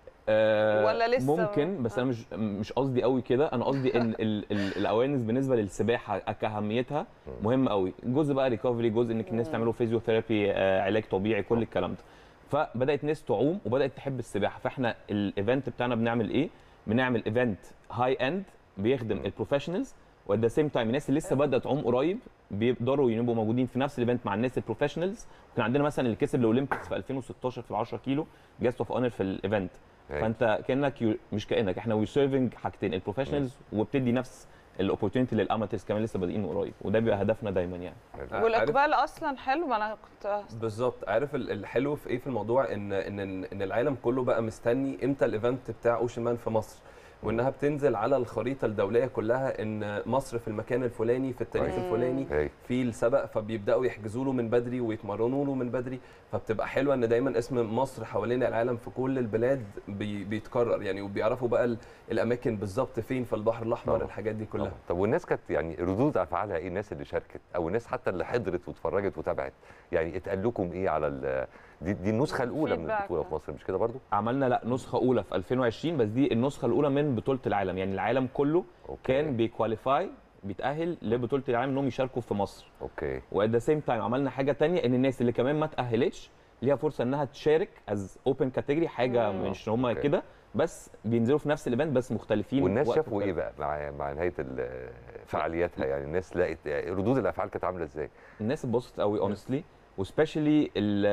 آه، ولا لسه؟ ممكن بس انا مش مش قصدي قوي كده انا قصدي ان الاويرنس بالنسبه للسباحه كاهميتها مهم قوي جزء بقى ريكفري جزء انك الناس تعملوا فيزيوثيرابي آه، علاج طبيعي كل الكلام ده فبدات ناس تعوم وبدات تحب السباحه فاحنا الايفنت بتاعنا بنعمل ايه بنعمل ايفنت هاي اند بيخدم البروفيشنالز وات ذا سيم تايم الناس اللي لسه بادئه تعوم قريب بيقدروا يبقوا موجودين في نفس الايفنت مع الناس البروفيشنالز كان عندنا مثلا اللي كسب الاولمبيكس في 2016 في ال 10 كيلو جاست اوف اونر في الايفنت أوكي. فانت كانك يو... مش كانك احنا وي سيرفنج حاجتين البروفيشنالز وبتدي نفس الاوبورتيونيتي للاماتيرز كمان لسه بادئين قريب وده بيبقى هدفنا دايما يعني عارف- والاقبال اصلا حلو ما انا كنت بالظبط عارف ال- الحلو في ايه في الموضوع ان ان ان العالم كله بقى مستني امتى الايفنت بتاع اوشن مان في مصر وانها بتنزل على الخريطه الدوليه كلها ان مصر في المكان الفلاني في التاريخ كويس. الفلاني هاي في السبق فبيبداوا يحجزوا له من بدري ويتمرنوا له من بدري فبتبقى حلوه ان دايما اسم مصر حوالين العالم في كل البلاد بي بيتكرر يعني وبيعرفوا بقى ال- الاماكن بالظبط فين في البحر الاحمر طبعا. الحاجات دي كلها طبعا. طب والناس كانت يعني ردود افعالها ايه الناس اللي شاركت او الناس حتى اللي حضرت واتفرجت وتابعت يعني اتقال لكم ايه على ال- دي, دي النسخه الاولى من Feedback. البطوله في مصر مش كده برضو عملنا لا نسخه اولى في 2020 بس دي النسخه الاولى من بطوله العالم يعني العالم كله أوكي. كان بيكواليفاي بيتاهل لبطوله العالم انهم يشاركوا في مصر اوكي وات ذا سيم تايم عملنا حاجه تانية ان الناس اللي كمان ما تاهلتش ليها فرصه انها تشارك از اوبن كاتيجوري حاجه مم. مش هم أوكي. كده بس بينزلوا في نفس الايفنت بس مختلفين والناس وقت شافوا ايه مختلف. بقى مع مع نهايه ال- فعالياتها يعني الناس لقت ردود الافعال كانت عامله ازاي الناس اتبسطت قوي اونستلي وسبيشالي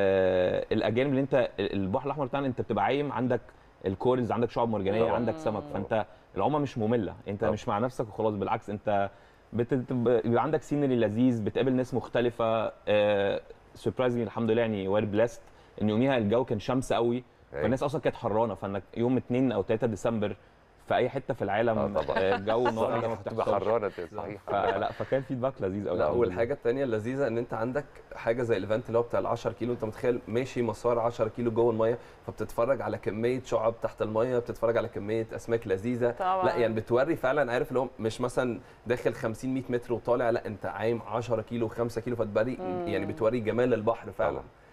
الاجانب اللي انت البحر الاحمر بتاعنا انت بتبقى عايم عندك الكورنز عندك شعاب مرجانيه طبعاً. عندك سمك فانت العومه مش ممله انت طبعاً. مش مع نفسك وخلاص بالعكس انت بت- بيبقى عندك سينري لذيذ بتقابل ناس مختلفه سربرايزنج الحمد لله يعني وير بليست ان يوميها الجو كان شمس قوي أي. فالناس اصلا كانت حرانه فانك يوم 2 او 3 ديسمبر في اي حته في العالم آه طبعاً. آه، الجو نار ده ما صحيح تبقى بتحصلش حرانه صحيح فلا فكان فيدباك لذيذ قوي لا والحاجه الثانيه اللذيذه ان انت عندك حاجه زي الايفنت اللي هو بتاع ال 10 كيلو انت متخيل ماشي مسار 10 كيلو جوه الميه فبتتفرج على كميه شعاب تحت الميه بتتفرج على كميه اسماك لذيذه طبعا لا يعني بتوري فعلا عارف اللي هو مش مثلا داخل 50 100 متر وطالع لا انت عايم 10 كيلو 5 كيلو فتبري مم. يعني بتوري جمال البحر فعلا طبعاً.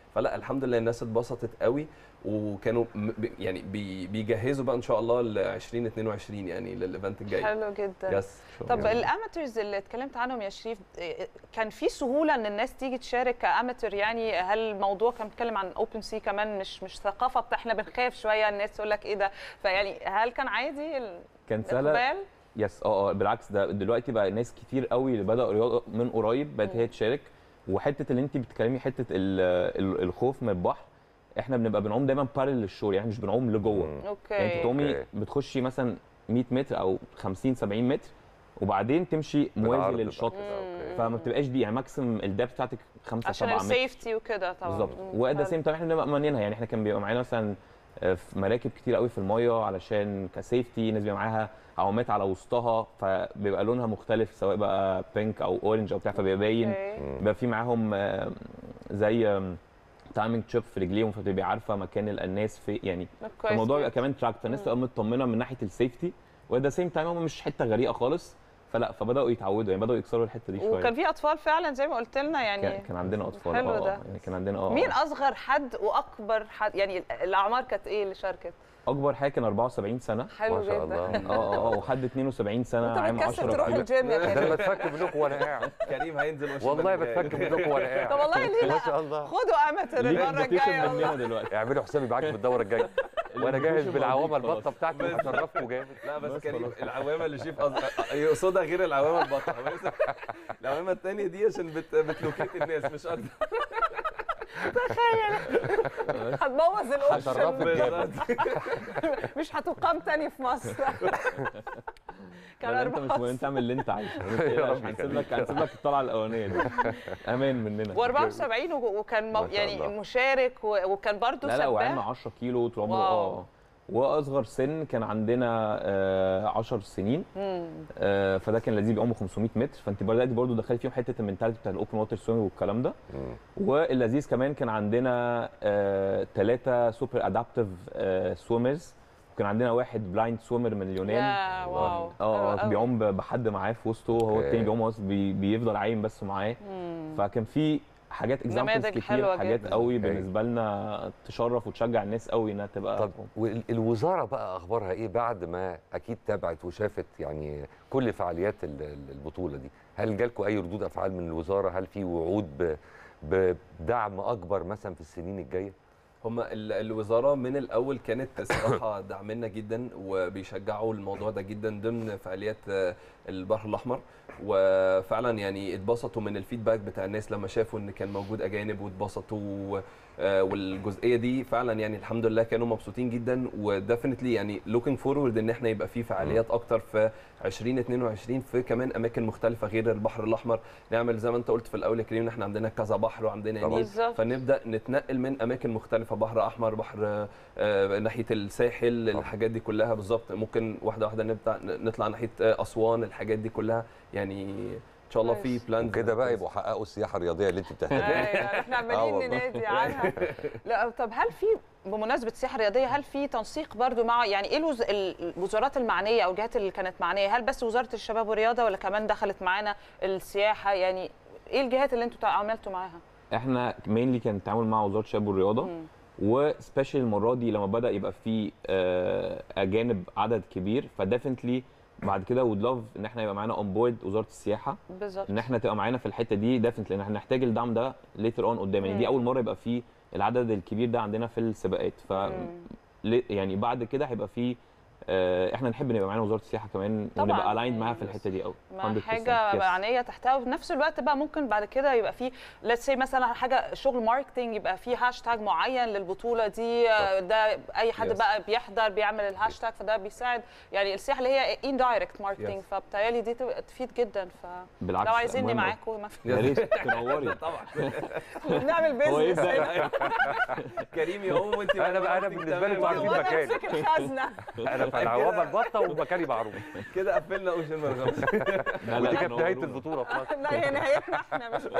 فلا الحمد لله الناس اتبسطت قوي وكانوا م- ب- يعني بي- بيجهزوا بقى ان شاء الله ل 2022 يعني للايفنت الجاي حلو جدا يس طب الاماتورز اللي اتكلمت عنهم يا شريف إيه، كان في سهوله ان الناس تيجي تشارك كاماتور يعني هل الموضوع كان بيتكلم عن اوبن سي كمان مش مش ثقافه بتاع احنا بنخاف شويه الناس تقول لك ايه ده فيعني هل كان عادي ال- كان سهله الاقبال يس اه اه بالعكس ده دلوقتي بقى ناس كتير قوي اللي بدأوا رياضه من قريب بقت هي تشارك وحته اللي انت بتتكلمي حته ال- ال- الخوف من البحر احنا بنبقى بنعوم دايما بارل للشور يعني مش بنعوم لجوه مم. اوكي يعني انت بتعومي أوكي. بتخشي مثلا 100 متر او 50 70 متر وبعدين تمشي موازي بالعرض للشط بقى كده، أوكي. فما بتبقاش دي يعني ماكسيمم الدبث بتاعتك 5 عشان 7 متر السيفتي وكده طبعا بالظبط مم، وات ذا حلو. سيم تايم احنا بنبقى مانينها يعني احنا كان بيبقى معانا مثلا آه، في مراكب كتير قوي في المايه علشان كسيفتي ناس بيبقى معاها عوامات على وسطها فبيبقى لونها مختلف سواء بقى بينك او اورنج او بتاع فبيبقى باين أوكي. بيبقى في معاهم آه، زي تايمنج تشيب في رجليهم فبتبقي عارفه مكان الناس في يعني كويس الموضوع بيبقى جدا. كمان تراك فالناس تبقى مطمنه من ناحيه السيفتي وات ذا سيم تايم هم مش حته غريقه خالص فلا فبداوا يتعودوا يعني بداوا يكسروا الحته دي شويه وكان في اطفال فعلا زي ما قلت لنا يعني كان كان عندنا اطفال حلو اه ده. آه، يعني كان عندنا اه مين اصغر حد واكبر حد يعني الاعمار كانت ايه اللي شاركت اكبر حاجه كان 74 سنه حلو ما شاء جدا الله. اه اه اه وحد 72 سنه انت عام بتكسر 10 تروح كيلو الجيم يا ده كريم انا بتفك منكم وانا قاعد كريم هينزل وش والله الجاي. بتفك منكم وانا قاعد طب والله ليه ما لا شاء الله خدوا اماتور ليك المره invitation الجايه مننا والله دلوقتي اعملوا حسابي معاك في الدوره الجايه وانا جاهز الinvitation بالعوامه موجود البطه خلاص. بتاعتي هشرفكم جامد لا بس, بس كريم خلاص. العوامه اللي شيف قصد... يقصدها غير العوامه البطه بس العوامه الثانيه دي عشان بت... بتلوكيت الناس مش اكتر هتبوظ الاوبشن هشرفك جامد مش هتقام تاني في مصر كان لا، انت مش مهم 4 تعمل اللي انت عايزه ما يا رب تقلقش، هنسيب يخليك. لك هنسيب لك الطلعه الاولانيه دي امان مننا و74 وكان مو- ما شاء يعني الله. مشارك و- وكان برضو لا لا وعملنا سباح 10 كيلو طول عمره واو. اه واصغر سن كان عندنا آه 10 سنين مم. آه فده كان لذيذ بيعوموا 500 متر فانت بدات برضه دخلت فيهم حته المنتاليتي بتاع الاوبن ووتر سويمنج والكلام ده مم. واللذيذ كمان كان عندنا ثلاثه سوبر ادابتيف سويمرز وكان عندنا واحد بلايند سويمر من اليونان يا واو اه حلو قوي. بيعوم ب- بحد معاه في وسطه هو أوكي. التاني بيعوم بس بي بيفضل عايم بس معاه مم. فكان في حاجات اكزامبلز نماذج حلوة كتير حاجات جدا. قوي أوكي. بالنسبه لنا تشرف وتشجع الناس قوي انها تبقى طب والوزاره بقى اخبارها ايه بعد ما اكيد تابعت وشافت يعني كل فعاليات ال- ال- البطوله دي هل جالكم اي ردود افعال من الوزاره هل في وعود ب- بدعم اكبر مثلا في السنين الجايه هم الوزاره من الاول كانت الصراحه دعمنا جدا وبيشجعوا الموضوع ده جدا ضمن فعاليات آه، البحر الاحمر وفعلا يعني اتبسطوا من الفيدباك بتاع الناس لما شافوا ان كان موجود اجانب واتبسطوا آه، والجزئيه دي فعلا يعني الحمد لله كانوا مبسوطين جدا وديفنتلي يعني لوكينج فورورد ان احنا يبقى في فعاليات اكتر في 2022 في كمان اماكن مختلفه غير البحر الاحمر نعمل زي ما انت قلت في الاول يا كريم ان احنا عندنا كذا بحر وعندنا طبعاً. نيل بالظبط. فنبدا نتنقل من اماكن مختلفه بحر احمر بحر آه، ناحيه الساحل طبعا. الحاجات دي كلها بالظبط ممكن واحده واحده نبدا نطلع ناحيه آه، اسوان الحاجات دي كلها يعني ان شاء الله في كويس. بلان وكده بقى يبقوا حققوا السياحه الرياضيه اللي انت بتهتمي بيها ايوه احنا آه عمالين والله. ننادي عنها لا طب هل في بمناسبه السياحه الرياضيه هل في تنسيق برضو مع يعني ايه الوز... الوزارات المعنيه او الجهات اللي كانت معنيه هل بس وزاره الشباب والرياضه ولا كمان دخلت معانا السياحه يعني ايه الجهات اللي انتوا عملتوا معاها احنا مينلي كان التعامل مع وزاره الشباب والرياضه مم. وسبيشال المره دي لما بدا يبقى في آه، اجانب عدد كبير فديفنتلي بعد كده وود لاف ان احنا يبقى معانا اون بورد وزاره السياحه بالظبط ان احنا تبقى معانا في الحته دي ديفنتلي لان احنا هنحتاج الدعم ده ليتر اون قدام يعني مم. دي اول مره يبقى في العدد الكبير ده عندنا في السباقات ف مم. ليه- يعني بعد كده هيبقى في آه، احنا نحب نبقى معانا وزاره السياحه كمان طبعاً. ونبقى الايند معاها في الحته دي قوي مع حاجه معنيه تحتها وفي نفس الوقت بقى ممكن بعد كده يبقى في ليتس سي مثلا حاجه شغل ماركتنج يبقى في هاشتاج معين للبطوله دي آه، ده اي حد Yes. بقى بيحضر بيعمل الهاشتاج فده بيساعد يعني السياحه اللي هي اندايركت ماركتنج Yes. فبتهيألي دي تبقى تفيد جدا ف بالعكس لو عايزيني مهم أوي. معاكم ما في- يا ريت تنوري طبعا بنعمل هو بيزنس يبدا كريم يقوم وانت أنا بقى- أنا بالنسبة لي انتوا عارفين وانا مكاني. امسك الخزنه انا فالعوامه البطه ومكاني معروف كده قفلنا اوشن مرغمش لا، لا، ودي كانت تنورونا. نهايه البطوله في مصر لا هي نهايتنا احنا مش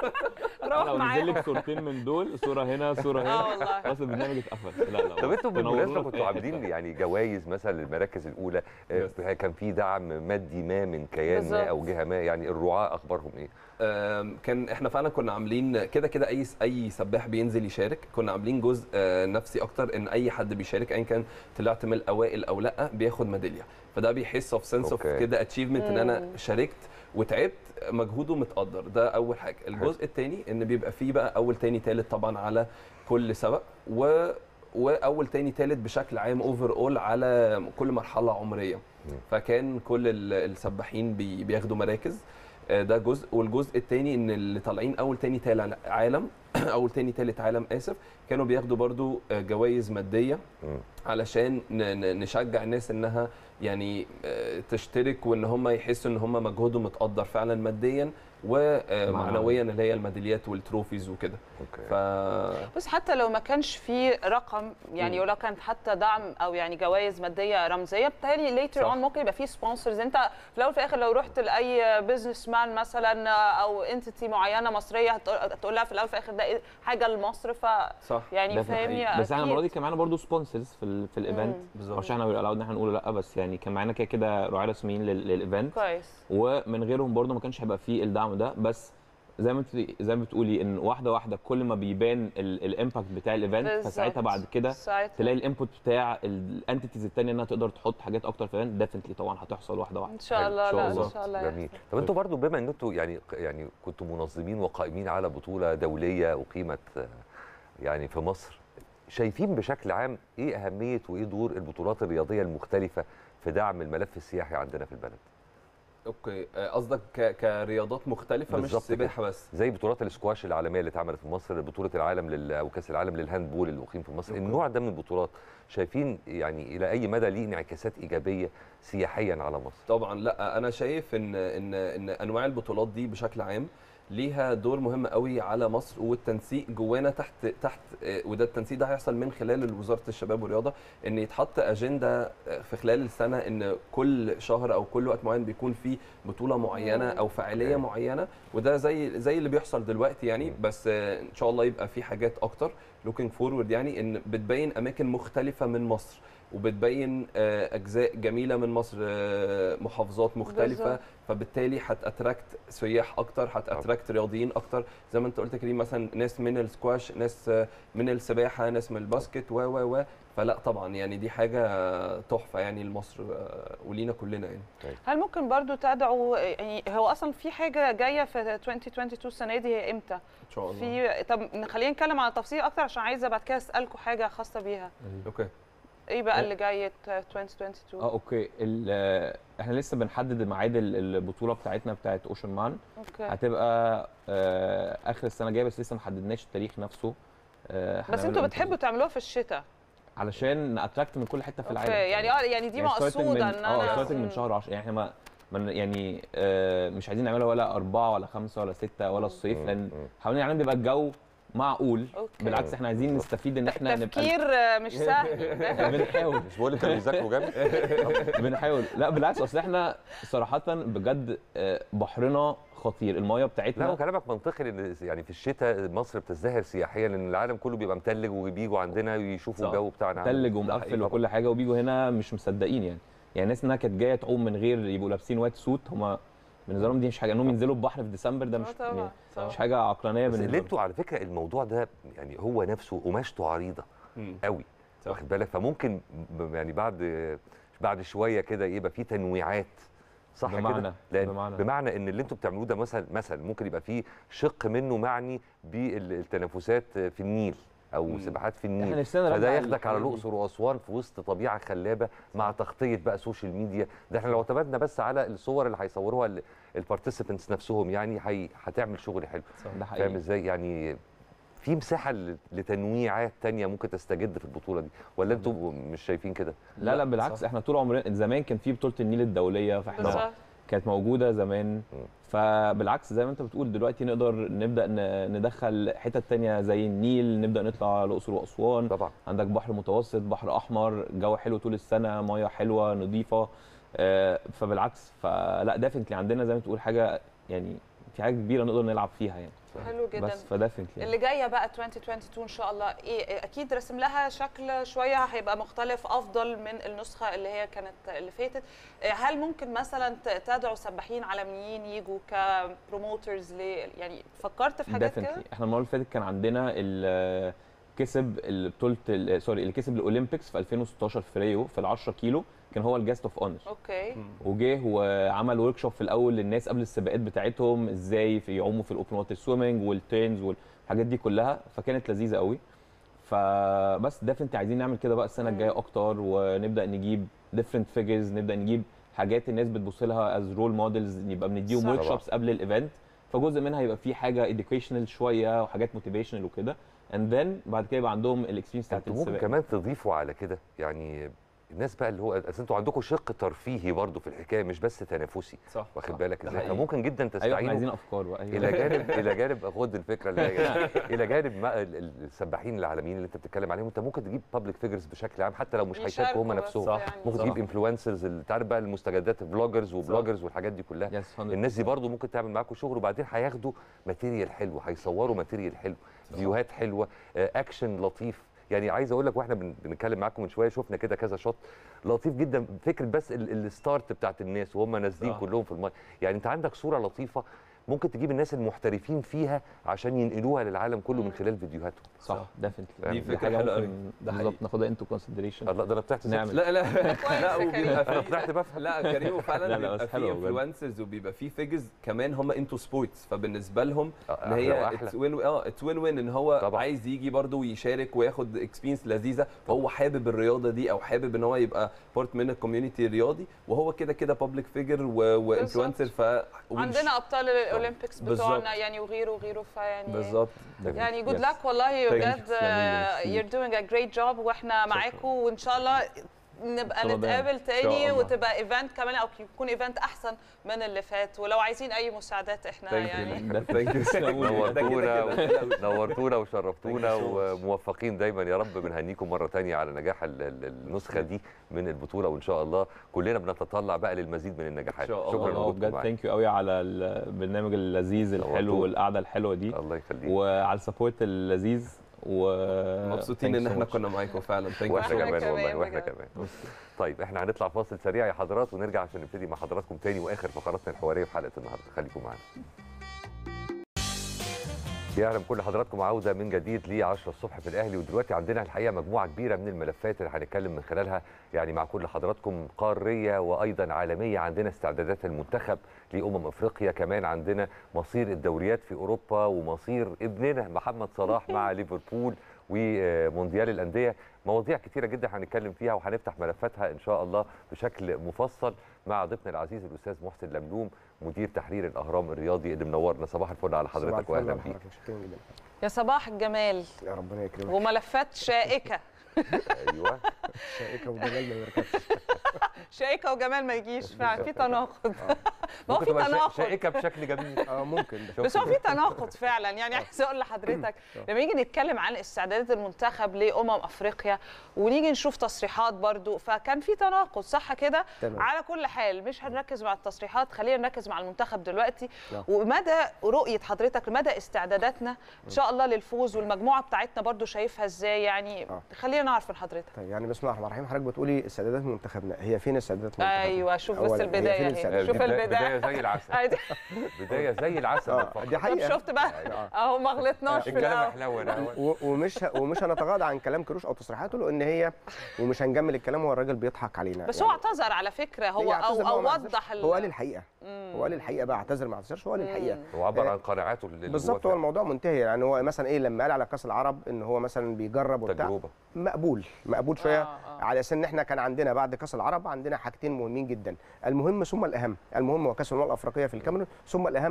روح لو نزل معاهم لك صورتين من دول صوره هنا صوره اه هنا والله خلاص البرنامج اتقفل لا لا طب انتوا بالمناسبه تنورونا في كنتوا أي عاملين حتة. يعني جوائز مثلا للمراكز الاولى آه، كان في دعم مادي ما من كيان ما بالظبط. او جهه ما يعني الرعاه اخبارهم ايه؟ آم، كان احنا فعلا كنا عاملين كده كده اي اي سباح بينزل يشارك كنا عاملين جزء آه، نفسي اكتر ان اي حد بيشارك ايا كان طلعت من الاوائل او لا بياخد ميداليه فده بيحس اوف سنس اوف أوكي. كده اتشيفمنت ان انا شاركت وتعبت مجهوده متقدر ده اول حاجه الجزء الثاني ان بيبقى فيه بقى اول تاني تالت طبعا على كل سبق و واول تاني تالت بشكل عام اوفر اول على كل مرحله عمريه فكان كل ال- السباحين بي- بياخدوا مراكز آه، ده جزء والجزء الثاني ان اللي طالعين اول تاني تالت عالم اول تاني تالت عالم اسف كانوا بياخدوا برضو آه، جوائز ماديه مم. علشان ن- ن- نشجع الناس انها يعني آه، تشترك وان هم يحسوا ان هم مجهودهم متقدر فعلا ماديا ومعنويا اللي هي الميداليات والتروفيز وكده اوكي ف بس حتى لو ما كانش في رقم يعني مم. ولو كانت حتى دعم او يعني جوائز ماديه رمزيه بالتالي ليتر صح. اون ممكن يبقى في سبونسرز انت في الاول وفي الاخر لو رحت لاي بزنس مان مثلا او انتيتي معينه مصريه هتقول هتقول لها في الاول وفي الاخر ده إيه؟ حاجه لمصر ف صح يعني ده في فاهمني الحقيقة. بس احنا أكيد. المره دي كان معانا برضه سبونسرز في ال في الايفنت بالظبط. مش احنا الاود ان احنا نقول لا بس يعني كان معانا كده كده رعاة رسميين لل- للايفنت كويس ومن غيرهم برضه ما كانش هيبقى فيه الدعم ده بس زي ما انت زي ما بتقولي ان واحده واحده كل ما بيبان الامباكت بتاع الايفنت بالظبط. فساعتها بعد كده ساعتها. تلاقي الانبوت بتاع الانتيتيز الثانيه انها تقدر تحط حاجات اكتر في الايفنت ديفنتلي طبعا هتحصل واحده واحده ان شاء حلو. الله إن شاء لا الله. ان شاء الله جميل يحصل. طب انتوا برضو بما ان انتوا يعني يعني كنتوا منظمين وقائمين على بطوله دوليه اقيمت آه، يعني في مصر شايفين بشكل عام ايه اهميه وايه دور البطولات الرياضيه المختلفه في دعم الملف السياحي عندنا في البلد اوكي آه، قصدك ك- كرياضات مختلفه مش بالظبط كده. سباحه بس زي بطولات الاسكواش العالميه اللي اتعملت في مصر بطوله العالم لل او كاس العالم للهاندبول اللي اقيم في مصر أوكي. النوع ده من البطولات شايفين يعني الى اي مدى ليه انعكاسات ايجابيه سياحيا على مصر طبعا لا انا شايف ان ان ان انواع البطولات دي بشكل عام ليها دور مهم قوي على مصر والتنسيق جوانا تحت تحت آه، وده التنسيق ده هيحصل من خلال وزاره الشباب والرياضه ان يتحط اجنده آه، في خلال السنه ان كل شهر او كل وقت معين بيكون في بطوله معينه او فعاليه أوكي. معينه وده زي زي اللي بيحصل دلوقتي يعني بس آه، ان شاء الله يبقى في حاجات اكتر لوكينج فورورد يعني ان بتبين اماكن مختلفه من مصر وبتبين آه، اجزاء جميله من مصر آه، محافظات مختلفه بالظبط. فبالتالي هتاتراكت سياح اكتر هتاتراكت رياضيين اكتر زي ما انت قلت يا كريم مثلا ناس من السكواش ناس آه، من السباحه ناس من الباسكت و و و فلا طبعا يعني دي حاجه تحفه يعني لمصر آه، ولينا كلنا يعني هل ممكن برضو تدعوا يعني هو اصلا في حاجه جايه في 2022 السنه دي هي امتى؟ ان شاء الله في طب خلينا نتكلم على تفاصيل اكتر عشان عايزه بعد كده اسالكم حاجه خاصه بيها اوكي ايه بقى اللي جاي 2022 اه اوكي ال- احنا لسه بنحدد ميعاد ال- البطوله بتاعتنا بتاعت اوشن مان اوكي هتبقى آه، اخر السنه الجايه بس لسه ما حددناش التاريخ نفسه آه، بس هنعمله انتوا إمتى بتحبوا تعملوها في الشتاء علشان ناتراكت من كل حته في العالم اوكي يعني اه يعني دي يعني starting مقصوده من- ان اه انا ستارتنج من مم. شهر 10 يعني احنا ما من يعني آه مش عايزين نعملها ولا أربعة ولا خمسة ولا ستة ولا الصيف مم. لأن مم. حوالين العالم بيبقى الجو معقول أوكي. بالعكس احنا عايزين نستفيد ان احنا نبقى تفكير آه، مش سهل بنحاول مش بقول لك كانوا بيذاكروا جامد بنحاول لا بالعكس اصل احنا صراحة بجد آه، بحرنا خطير المايه لا بتاعتنا هو كلامك منطقي لان يعني في الشتاء مصر بتزدهر سياحيا لان العالم كله بيبقى متلج وبيجوا عندنا يشوفوا صح. الجو بتاعنا عامل تلج ده ومقفل حقيقي وكل حاجه وبيجوا هنا مش مصدقين يعني يعني الناس انها كانت جايه تعوم من غير يبقوا لابسين وايت سوت هم بالنسبه لهم دي مش حاجه انهم ينزلوا البحر في ديسمبر ده مش آه طبعا، يعني طبعا. مش حاجه عقلانيه بس بالنسبه اللي لهم انتوا على فكره الموضوع ده يعني هو نفسه قماشته عريضه مم. قوي صح. واخد بالك فممكن ب- يعني بعد بعد شويه كده يبقى في تنويعات صح بمعنى- كده لأن بمعنى. بمعنى ان اللي انتوا بتعملوه ده مثلا مثلا ممكن يبقى فيه شق منه معني بالتنافسات في النيل او مم. سباحات في احنا النيل نفسنا فده نرجع ياخدك على الحاجات دي. الاقصر واسوان في وسط طبيعه خلابه مع تغطيه بقى سوشيال ميديا ده احنا لو اعتمدنا بس على الصور اللي هيصوروها البارتيسيبنتس نفسهم يعني هي هتعمل شغل حلو ده فاهم حقيقي ازاي يعني في مساحه ل- لتنويعات تانية ممكن تستجد في البطوله دي ولا انتوا مش شايفين كده لا لا بالعكس صح. احنا طول عمرنا زمان كان في بطوله النيل الدوليه فاحنا بالظبط كانت موجوده زمان فبالعكس زي ما انت بتقول دلوقتي نقدر نبدا ن- ندخل حتت تانية زي النيل نبدا نطلع الاقصر واسوان طبعا عندك بحر متوسط بحر احمر جو حلو طول السنه ميه حلوه نظيفه آه، فبالعكس فلا ديفنتلي عندنا زي ما تقول حاجه يعني في حاجه كبيره نقدر نلعب فيها يعني حلو جدا بس فديفنتلي اللي جايه بقى 2022 ان شاء الله ايه اكيد رسم لها شكل شويه هيبقى مختلف افضل من النسخه اللي هي كانت اللي فاتت إيه، هل ممكن مثلا ت- تدعو سباحين عالميين يجوا كبروموترز ل يعني فكرت في حاجات كده ديفنتلي احنا المره اللي فاتت كان عندنا ال- كسب بطوله ال- سوري اللي كسب الاولمبيكس في 2016 في ريو في ال 10 كيلو كان هو الجاست اوف اونر اوكي وجه وعمل ورك شوب في الاول للناس قبل السباقات بتاعتهم ازاي في يعوموا في الاوبن ووتر سويمنج والتيرنز والحاجات دي كلها فكانت لذيذه قوي فبس ديفنتلي عايزين نعمل كده بقى السنه الجايه اكتر ونبدا نجيب ديفرنت فيجرز نبدا نجيب حاجات الناس بتبص لها از رول موديلز يبقى بنديهم صح. ورك شوبس قبل الايفنت فجزء منها يبقى فيه حاجه educational شويه وحاجات موتيفيشنال وكده اند ذن بعد كده يبقى عندهم الاكسبيرينس بتاعت انتوا ممكن السباق كمان تضيفوا على كده يعني الناس بقى اللي هو اصل انتوا عندكم شق ترفيهي برضو في الحكايه مش بس تنافسي صح واخد صح. بالك ده ازاي حقيقي. فممكن جدا ايوه احنا تستعينوا عايزين افكار بقى أيوة. الى جانب الى جانب خد الفكره اللي هي الى جانب ما ال- ال- السباحين العالميين اللي انت بتتكلم عليهم انت ممكن تجيب بابليك فيجرز بشكل عام حتى لو مش هيشاركوا هم يشاركوا بس نفسهم صح. يعني. ممكن صح. تجيب انفلونسرز انت عارف بقى المستجدات فلوجرز وبلوجرز والحاجات دي كلها يس 100%. الناس دي برضو ممكن تعمل معاكم شغل وبعدين هياخدوا ماتيريال حلو هيصوروا ماتيريال حلو فيوهات حلوه آه، اكشن لطيف يعني عايز اقول لك واحنا بن- بنتكلم معاكم من شويه شفنا كده كذا شوت لطيف جدا فكره بس ال- الستارت بتاعت الناس وهم نازلين صح. كلهم في الماء يعني انت عندك صوره لطيفه ممكن تجيب الناس المحترفين فيها عشان ينقلوها للعالم كله من خلال فيديوهاتهم صح صح. ديفنتلي دي فكرة حاجه حلوة أوي. ممكن ده بالظبط حقيقي. ناخدها انتو كونسيدريشن الله ده انا طلعت نعمل. لا لا لا يا وبيبقى انا في طلعت بفهم لا كريم وفعلا لا، لا، بيبقى بس في حلوة بجد. انفلونسرز وبيبقى في فيجرز كمان هم انتو سبورتس فبالنسبه لهم ان أحلى هي وأحلى. اتس وين اه اتس وين وين ان هو طبعا. عايز يجي برده ويشارك وياخد اكسبيرينس لذيذه فهو حابب الرياضه دي او حابب ان هو يبقى بارت من الكوميونتي الرياضي وهو كده كده بابليك فيجر وانفلونسر ف عندنا ابطال الاولمبيكس بالظبط. بتوعنا يعني وغيره وغيره فيعني بالظبط يعني جود Yes. لك والله Thank you. بجد تسلمي لي. you're doing a great job واحنا معاكم وان شاء الله نبقى إن شاء الله دايما. نتقابل إن شاء تاني الله. وتبقى ايفنت كمان او يكون ايفنت احسن من اللي فات ولو عايزين اي مساعدات احنا Thank you. يعني ثانك يو نورتونا نورتونا وشرفتونا Thank you so much. وموفقين دايما يا رب بنهنيكم مره تانية على نجاح ال- ال- النسخه دي من البطوله وان شاء الله كلنا بنتطلع بقى للمزيد من النجاحات إن شاء الله. شكرا والله لوجودكم بجد معانا ثانك يو قوي على البرنامج اللذيذ الحلو نورتونا. والقعده الحلوه دي الله يخليك وعلى السبورت اللذيذ و مبسوطين thanks ان so احنا much. كنا معاكم فعلا ثانك واحنا وإحنا كمان والله كمان واحنا بجد. كمان طيب احنا هنطلع فاصل سريع يا حضرات ونرجع عشان نبتدي مع حضراتكم تاني واخر فقراتنا الحواريه في حلقه النهارده خليكم معانا يا اهلا بكل حضراتكم عوده من جديد ل 10 الصبح في الاهلي ودلوقتي عندنا الحقيقه مجموعه كبيره من الملفات اللي هنتكلم من خلالها يعني مع كل حضراتكم قاريه وايضا عالميه عندنا استعدادات المنتخب لامم افريقيا كمان عندنا مصير الدوريات في اوروبا ومصير ابننا محمد صلاح مع ليفربول ومونديال الانديه مواضيع كتيره جدا هنتكلم فيها وهنفتح ملفاتها ان شاء الله بشكل مفصل مع ضيفنا العزيز الاستاذ محسن لملوم مدير تحرير الاهرام الرياضي اللي منورنا صباح الفل على صباح حضرتك الفل واهلا على بيك حضرتك، شكراً جدا يا صباح الجمال يا ربنا يكرمك وملفات شائكه ايوه شائكه وجمال ما يركبش شائكه وجمال ما يجيش فعلا في تناقض ما هو ممكن في تبقى شا- تناقض شائكه بشكل جميل اه ممكن بس هو في تناقض فعلا يعني عايز اقول لحضرتك لما نيجي نتكلم عن استعدادات المنتخب لامم افريقيا ونيجي نشوف تصريحات برضو فكان في تناقض صح كده تمام. على كل حال مش هنركز مع التصريحات خلينا نركز مع المنتخب دلوقتي نعم. ومدى رؤيه حضرتك لمدى استعداداتنا ان شاء الله للفوز والمجموعه بتاعتنا برضو شايفها ازاي يعني آه. خلينا نعرف من حضرتك طيب يعني بسم الله الرحمن الرحيم حضرتك بتقولي استعدادات منتخبنا هي فين استعدادات منتخبنا؟ ايوه شوف بس أولاً، هي البدايه فين اهي الاستعدادات؟ شوف بداية- البدايه بدايه زي العسل أيوة. بدايه زي العسل اه بالفعل. دي طب حقيقه شفت بقى آه. اهو ما غلطناش في الكلام الاول حلو أنا. و- ومش ه- ومش هنتغاضى عن كلام كروش او تصريحاته لان هي ومش هنجمل الكلام هو الراجل بيضحك علينا بس يعني هو اعتذر على فكره هو هي او اعتذر، هو او ما اعتذرش. وضح ال- هو قال الحقيقه مم. هو قال الحقيقه بقى اعتذر ما اعتذرش هو قال الحقيقه هو عبر آه، عن قناعاته اللي جواه بالظبط هو فعلا. الموضوع منتهي يعني هو مثلا ايه لما قال على كاس العرب ان هو مثلا بيجرب وبتاع تجربه مقبول مقبول شويه آه، آه. على اساس ان احنا كان عندنا بعد كاس العرب عندنا حاجتين مهمين جدا المهم ثم الاهم المهم هو كاس الامم الافريقيه في الكاميرون ثم الاهم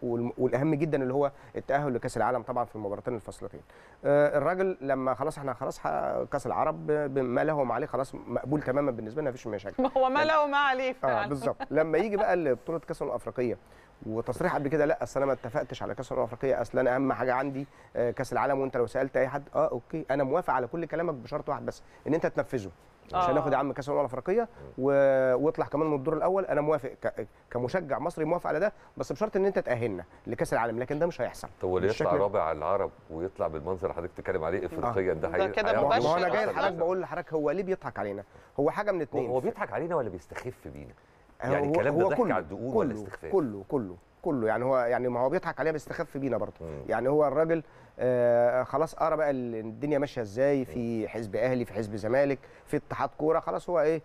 والم- والاهم جدا اللي هو التاهل لكاس العالم طبعا في المباراتين الفاصلتين آه، الراجل لما خلاص احنا خلاص ح- كاس العرب ب- بما له وما عليه خلاص مقبول تماما بالنسبه لنا مفيش مشاكل ما هو ما له ما عليه اه فعلا بالظبط لما يجي بقى لبطوله كاس الامم الافريقيه وتصريح قبل كده لا اصل انا ما اتفقتش على كاس الامم الافريقيه اصل انا اهم حاجه عندي آه، كاس العالم وانت لو سالت اي حد اه اوكي انا موافق على كل كلامك بشرط واحد بس ان انت تنفذه مش آه. هناخد يا عم كاس الامم الافريقيه و... واطلع كمان من الدور الاول انا موافق ك... كمشجع مصري موافق على ده بس بشرط ان انت تاهلنا لكاس العالم لكن ده مش هيحصل طب واللي يطلع بالشكل- رابع على العرب ويطلع بالمنظر اللي حضرتك بتتكلم عليه افريقيا ده ده هي- كده هياخد ما مباشر هو انا جاي أصلاً. لحضرتك بقول لحضرتك هو ليه بيضحك علينا هو حاجه من هو اتنين هو بيضحك علينا ولا بيستخف بينا؟ يعني هو- الكلام ده هو ضحك كله- على الدقون كله ولا استخفاف؟ كله كله كله يعني هو يعني ما هو بيضحك علينا بيستخف بينا برضه مم. يعني هو الراجل آه خلاص قرا بقى ال- الدنيا ماشيه ازاي في حزب اهلي في حزب زمالك في اتحاد كوره خلاص هو ايه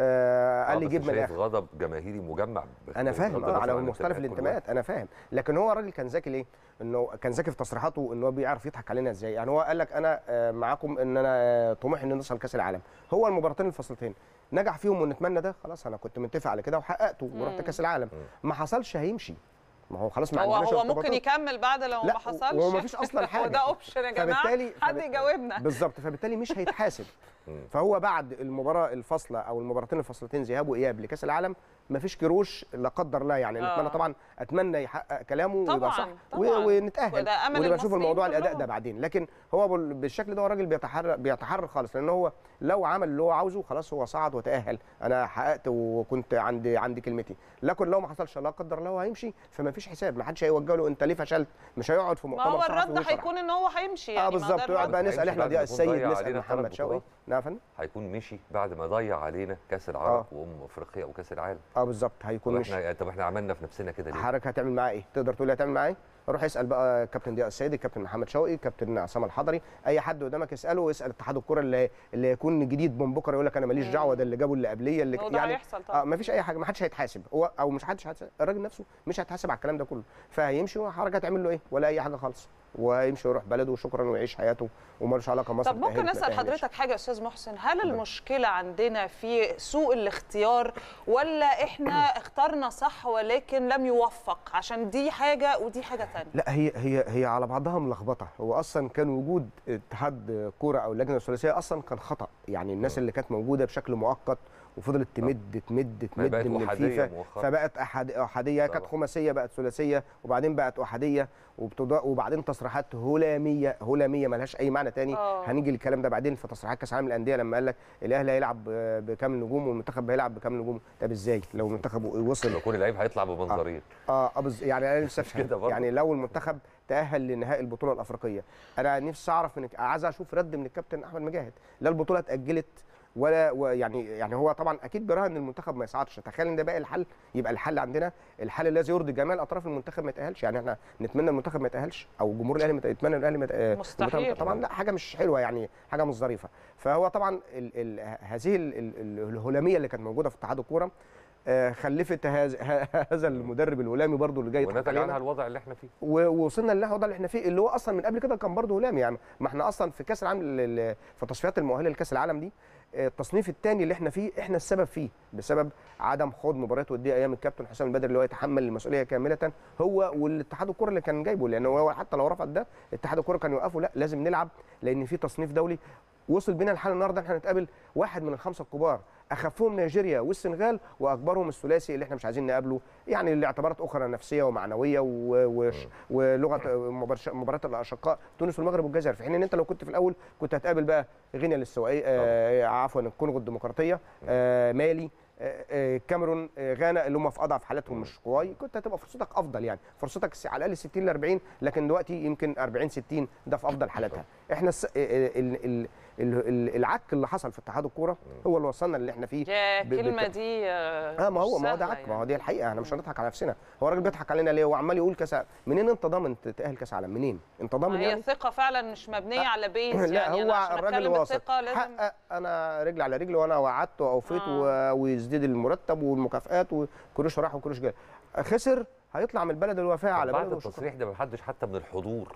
آه قال لي بس جيب من شايف الاخر غضب جماهيري مجمع بس انا فاهم بغض آه النظر على عن مختلف انتماءات كل الانتماءات انا فاهم لكن هو الراجل كان ذكي ليه انه كان ذكي في تصريحاته ان هو بيعرف يضحك علينا ازاي يعني هو قال لك انا آه، معاكم ان انا آه، طموحي ان نوصل كاس العالم هو المباراتين الفاصلتين نجح فيهم ونتمنى ده خلاص انا كنت متفق على كده وحققته ورحت كاس العالم ما حصلش هيمشي ما هو خلاص ما هو عندناش هو ممكن ارتباطات. يكمل بعد لو لا، ما حصلش وهو مفيش أصلاً حاجة. وده اوبشن يا جماعه فبالتالي حد فب- يجاوبنا بالظبط فبالتالي مش هيتحاسب فهو بعد المباراه الفاصله او المباراتين الفاصلتين ذهاب واياب لكاس العالم مفيش كروش لا قدر الله يعني آه. نتمنى طبعا اتمنى يحقق كلامه ويبقى طبعاً، صح طبعاً. و- ونتاهل وده أمل ونبقى نشوف المصريين الموضوع الاداء كلهم. ده بعدين لكن هو بال- بالشكل ده هو الراجل بيتحرر بيتحرر خالص لان هو لو عمل اللي هو عاوزه خلاص هو صعد وتاهل انا حققت وكنت عندي عندي كلمتي لكن لو ما حصلش لا قدر الله هو هيمشي فما فيش حساب ما حدش هيوجه له انت ليه فشلت مش هيقعد في ما مؤتمر هو صحفي الرد ويشرح. هيكون ان هو هيمشي يعني اه ما ده بالظبط يقعد الرد. بقى نسال هيمشي احنا بعد ضياء ما يكون ضيع السيد نسال علينا محمد ثلاث شوقي بطولات. نعم يا فندم هيكون مشي بعد ما ضيع علينا كاس العرب وامم افريقيا وكاس العالم اه بالظبط هيكون طب مش احنا طب احنا عملنا في نفسنا كده ليه؟ حضرتك هتعمل معاه ايه؟ تقدر تقول لي هتعمل معاه ايه؟ روح اسال بقى كابتن ضياء السيدي كابتن محمد شوقي كابتن عصام الحضري اي حد قدامك اساله واسال اتحاد الكره اللي اللي يكون جديد من بكره يقول لك انا ماليش دعوه ده اللي جابه اللي قبليه اللي وده هيحصل طبعاً. اه ما فيش اي حاجه ما حدش هيتحاسب هو او مش حدش هيتحاسب الراجل نفسه مش هيتحاسب على الكلام ده كله فهيمشي وحضرتك هتعمل له ايه ولا اي حاجه خالص وهيمشي ويروح بلده وشكرا ويعيش حياته ومالوش علاقه مصر طب ممكن تأهلت ما نسال تأهلتش. حضرتك حاجه يا استاذ محسن هل المشكله عندنا في سوء الاختيار ولا احنا اخترنا صح ولكن لم يوفق عشان دي حاجه ودي حاجه ثانيه لا هي هي هي على بعضها ملخبطه هو اصلا كان وجود اتحاد كوره او اللجنه الثلاثيه اصلا كان خطا يعني الناس اللي كانت موجوده بشكل مؤقت وفضلت تمد تمد ما هي تمد بقت من أحادية الفيفا مؤخراً. فبقت أحد احاديه كانت طبعاً. خماسيه بقت ثلاثيه وبعدين بقت احاديه وبتض- وبعدين تصريحات هلاميه هلاميه ملهاش اي معنى تاني آه. هنيجي للكلام ده بعدين في تصريحات كاس العالم للانديه لما قال لك الاهلي هيلعب بكام نجوم والمنتخب هيلعب بكام نجوم طب ازاي لو المنتخب وصل لو يكون اللعيب هيطلع بمنظرين اه اه بز- يعني انا نفسي افهم كده برضه. يعني لو المنتخب تاهل لنهائي البطوله الافريقيه انا نفسي اعرف من عايز اشوف رد من الكابتن احمد مجاهد لا البطوله اتاجلت ولا ويعني يعني هو طبعا اكيد بيراهن ان المنتخب ما يصعدش تخيل ان ده بقى الحل يبقى الحل عندنا الحل الذي يرضي جميع الاطراف المنتخب ما يتاهلش يعني احنا نتمنى المنتخب ما يتاهلش او جمهور الاهلي مت- يتمنى الاهلي ما يت- آه، مستحيل. المنتخب- طبعا لا حاجه مش حلوه يعني حاجه مش ظريفه فهو طبعا ال ال هذه ال ال الهلاميه اللي كانت موجوده في اتحاد الكوره آه، خلفت هذا هذا المدرب الهلامي برضو اللي جاي يضحك ونتج علينا. عنها الوضع اللي احنا فيه و- ووصلنا للوضع اللي احنا فيه اللي هو اصلا من قبل كده كان برضه هلامي يعني ما احنا اصلا في كاس العالم ال- ال- في تصفيات المؤهله لكاس العالم دي آه، التصنيف الثاني اللي احنا فيه احنا السبب فيه بسبب عدم خوض مباريات وديه ايام الكابتن حسام البدري اللي هو يتحمل المسؤوليه كامله هو والاتحاد الكره اللي كان جايبه لان هو حتى لو رفض ده اتحاد الكره كان يوقفه لا لازم نلعب لان في تصنيف دولي وصل بينا الحال النهارده احنا هنتقابل واحد من الخمسه الكبار اخفهم نيجيريا والسنغال واكبرهم الثلاثي اللي احنا مش عايزين نقابله يعني لاعتبارات اخرى نفسيه ومعنويه و- وش- ولغه مبارش- مباراه الاشقاء تونس والمغرب والجزائر في حين ان انت لو كنت في الاول كنت هتقابل بقى غينيا الاستوائيه آه عفوا الكونغو الديمقراطيه آه مالي آه، آه، الكاميرون آه، غانا اللي هم في اضعف حالاتهم مش قواي كنت هتبقى فرصتك افضل يعني فرصتك س- على الاقل 60 ل 40 لكن دلوقتي يمكن 40 60 ده في افضل حالاتها احنا الس... ال... ال... ال... ال... العك اللي حصل في اتحاد الكوره هو اللي وصلنا اللي احنا فيه يا ب- الكلمه بت- دي اه ما هو مش ما هو ده سهلة عك ما هو يعني. دي الحقيقه احنا مش هنضحك على نفسنا هو الراجل بيضحك علينا ليه هو عمال يقول كاس منين انت ضامن تتاهل كاس عالم منين انت ضامن هي يعني الثقه فعلا مش مبنيه على بيز لا يعني هو أنا عشان الراجل أتكلم واثق الثقة لازم حقق انا رجل على رجل وانا وعدت واوفيت آه. و- ويزداد المرتب والمكافآت وكروش راح وكروش جاي خسر هيطلع من البلد الوفاء على بعد بلده وشكراً. التصريح ده ما حدش حتى من الحضور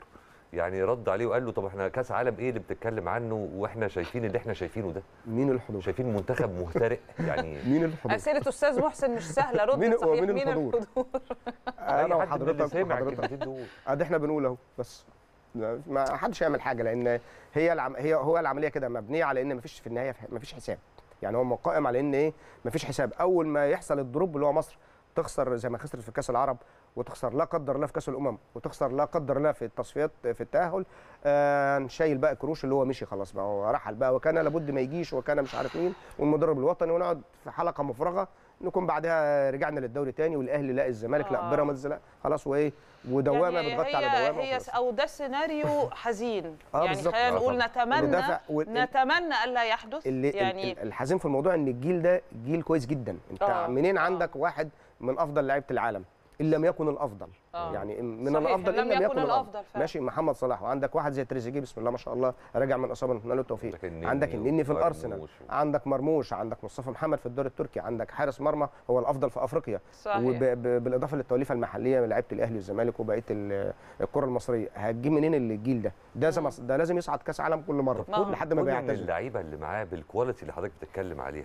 يعني رد عليه وقال له طب احنا كاس عالم ايه اللي بتتكلم عنه واحنا شايفين اللي احنا شايفينه ده مين الحضور شايفين منتخب مهترئ يعني مين الحضور اسئله استاذ محسن مش سهله رد مين- صحيح ومين مين الحضور؟ الحضور انا أي حد من اللي وحضرتك سمع وحضرتك الكلمتين دول ادي احنا بنقول اهو بس لا، ما حدش يعمل حاجه لان هي العم... هي هو العمليه كده مبنيه على ان مفيش في النهايه مفيش حساب يعني هو قائم على ان ايه مفيش حساب اول ما يحصل الدروب اللي هو مصر تخسر زي ما خسرت في كاس العرب وتخسر لا قدر الله في كاس الامم وتخسر لا قدر الله في التصفيات في التاهل آه نشيل بقى كروش اللي هو مشي خلاص بقى هو رحل بقى وكان لابد ما يجيش وكان مش عارف مين والمدرب الوطني ونقعد في حلقه مفرغه نكون بعدها رجعنا للدوري تاني والاهلي لا الزمالك لا آه. بيراميدز لا خلاص وايه ودوامه يعني بتغطي هي على دوامه هي وخلاص. او ده سيناريو حزين آه يعني بالظبط. خلينا آه نقول طبعاً. نتمنى ودافع وال- نتمنى الا يحدث اللي يعني يعني الحزين في الموضوع ان الجيل ده جيل كويس جدا انت آه. منين آه. عندك واحد من افضل لعيبه العالم ان لم يكن الافضل آه. يعني من صحيح، الافضل إن ان لم لم يكن يكن الأفضل الافضل فعلا. ماشي محمد صلاح وعندك واحد زي تريزيجيه بسم الله ما شاء الله راجع من اصابه نتمنى له التوفيق عندك النني عندك النني في الارسنال ومرموش و- عندك مرموش عندك مصطفى محمد في الدوري التركي عندك حارس مرمى هو الافضل في افريقيا صحيح وبالاضافه للتوليفه المحليه من لعيبه الاهلي والزمالك وبقيه ال- الكره المصريه هتجيب منين الجيل ده ده لازم ده لازم يصعد كاس عالم كل مره نعم. لحد ما كل من بيعتزل اللعيبه اللي معاه بالكواليتي اللي حضرتك بتتكلم عليها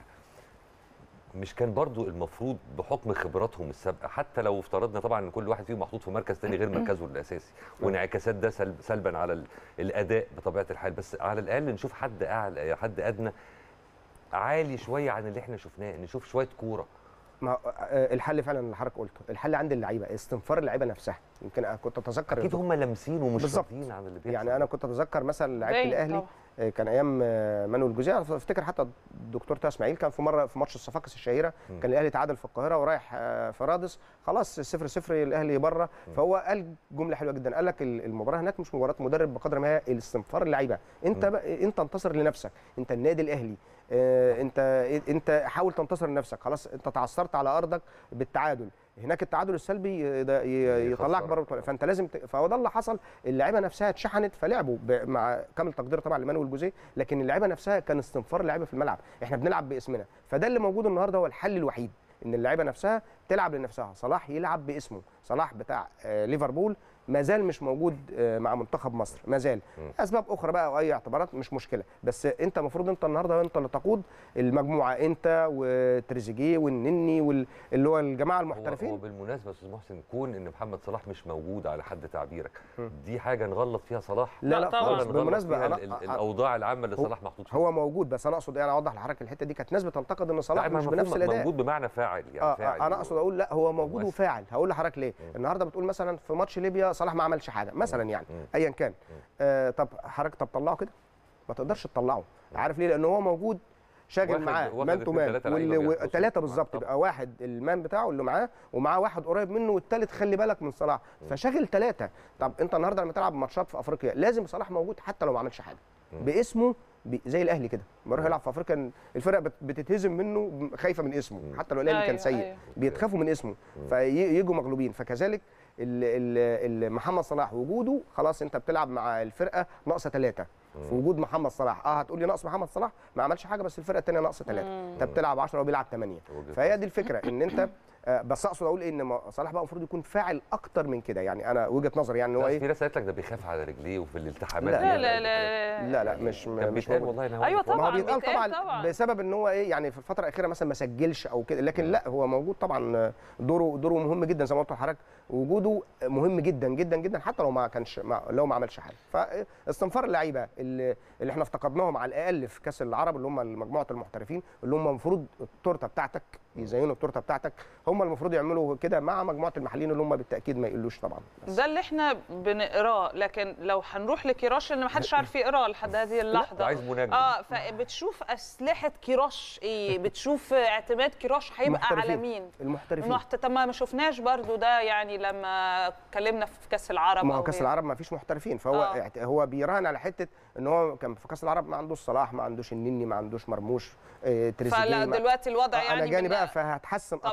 مش كان برضو المفروض بحكم خبراتهم السابقه حتى لو افترضنا طبعا ان كل واحد فيهم محطوط في مركز تاني غير مركزه الاساسي وانعكاسات ده سلب سلبا على ال- الاداء بطبيعه الحال بس على الاقل نشوف حد اعلى حد ادنى عالي شويه عن اللي احنا شفناه نشوف شويه كوره ما آه، الحل فعلا اللي حضرتك قلته الحل عند اللعيبه استنفار اللعيبه نفسها يمكن أنا كنت اتذكر اكيد هم لامسين ومش بالظبط. راضيين عن اللي بيحصل يعني انا كنت اتذكر مثلا لعيبه باين الاهلي طبعاً. آه، كان ايام آه، مانويل جوزيه أنا افتكر حتى الدكتور طه اسماعيل كان في مره في ماتش الصفاقس الشهيره مم. كان الاهلي تعادل في القاهره ورايح آه، في رادس خلاص 0 0 الاهلي بره فهو قال جمله حلوه جدا قال لك ال- المباراه هناك مش مباراه مدرب بقدر ما هي الاستنفار اللعيبه انت مم. بقى انت انتصر لنفسك انت النادي الاهلي آه، انت انت حاول تنتصر لنفسك خلاص انت تعثرت على ارضك بالتعادل هناك التعادل السلبي ي- ده ي- يطلعك بره البطولة. فانت لازم ت... فهو ده اللي حصل اللعيبه نفسها اتشحنت فلعبوا ب... مع كامل تقدير طبعا لمانويل جوزيه لكن اللعيبه نفسها كان استنفار اللعيبه في الملعب احنا بنلعب باسمنا فده اللي موجود النهارده هو الحل الوحيد ان اللعيبه نفسها تلعب لنفسها صلاح يلعب باسمه صلاح بتاع آه، ليفربول ما زال مش موجود آه، مع منتخب مصر ما زال اسباب اخرى بقى او اي اعتبارات مش مشكله بس انت المفروض انت النهارده انت اللي تقود المجموعه انت وتريزيجيه والنني واللي هو الجماعه هو, هو المحترفين بالمناسبه يا استاذ محسن كون ان محمد صلاح مش موجود على حد تعبيرك دي حاجه نغلط فيها صلاح لا لا لا طبعاً. خالص نغلط بالمناسبه فيها انا ال- ال- أ- الاوضاع العامه اللي هو- صلاح محطوط فيها هو موجود بس انا اقصد ايه انا اوضح لحضرتك الحته دي كانت ناس بتنتقد ان صلاح لا، ما مش المفروض بنفس الاداء موجود بمعنى فاعل يعني آه فاعل آه انا اقصد اقول لا هو موجود مؤثر. وفاعل هقول لحضرتك ليه النهارده بتقول مثلا في ماتش ليبيا صلاح ما عملش حاجه مثلا يعني مم. ايا كان آه طب حضرتك طب طلعه كده ما تقدرش تطلعه عارف ليه لان هو موجود شاغل واحد- معاه واخد مان تو اتنين مان تلاتة لعيبة بيرقصوا. ثلاثه آه، بالظبط طبعاً. يبقى واحد المان بتاعه اللي معاه ومعاه واحد قريب منه والثالث خلي بالك من صلاح فشاغل ثلاثه طب انت النهارده لما تلعب ماتشات في افريقيا لازم صلاح موجود حتى لو ما عملش حاجه باسمه ب- زي الاهلي كده لما يروح يلعب في افريقيا الفرق بت- بتتهزم منه خايفه من اسمه حتى لو الاهلي كان أيوة، سيء أيوة. بيتخافوا من اسمه فيجوا مغلوبين فكذلك ال ال ال محمد صلاح وجوده خلاص انت بتلعب مع الفرقه ناقصه ثلاثه في وجود محمد صلاح اه هتقول لي ناقص محمد صلاح ما عملش حاجه بس الفرقه الثانيه ناقصه ثلاثه انت بتلعب 10 وبيلعب 8 وجهة فهي دي الفكره ان انت آه بس اقصد اقول ان ما- صلاح بقى المفروض يكون فاعل اكتر من كده يعني انا وجهه نظري يعني ان هو بس ايه في ناس قالت لك ده بيخاف على رجليه وفي الالتحامات لا، اللي لا هي لا بتبقى- لا لا لا مش كان مش بيتقال موجود. والله ان هو أيوة بيخاف. ما هو طبعاً، بيتقال بيتقال طبعا, طبعاً. بسبب ان هو ايه يعني في الفتره الاخيره مثلا ما سجلش او كده لكن لا هو موجود طبعا دوره دوره مهم جدا زي ما قلت لحضرتك وجوده مهم جدا جدا جدا حتى لو ما كانش ما لو ما عملش حاجه فاستنفار اللعيبه اللي, اللي احنا افتقدناهم على الاقل في كاس العرب اللي هم مجموعه المحترفين اللي هم المفروض التورته بتاعتك يزينوا التورته بتاعتك هم المفروض يعملوا كده مع مجموعه المحليين اللي هم بالتاكيد ما يقلوش طبعا بس. ده اللي احنا بنقراه لكن لو هنروح لكيراش اللي ما حدش عارف يقراه لحد هذه اللحظه ده عايز منجم. اه فبتشوف اسلحه كيراش ايه بتشوف اعتماد كيراش هيبقى على المحترفين. مين المحترفين محت... طب ما ما شفناش برضو ده يعني لما اتكلمنا في كاس العرب ما هو أو كاس غيره. العرب ما فيش محترفين فهو آه. اعت- هو بيراهن على حته ان هو كان في كاس العرب ما عندوش صلاح ما عندوش النني ما عندوش مرموش آه، تريزيجيه فلا ما- دلوقتي الوضع آه، يعني انا جاني من- بقى فهتحسن طب- اكتر لكن هو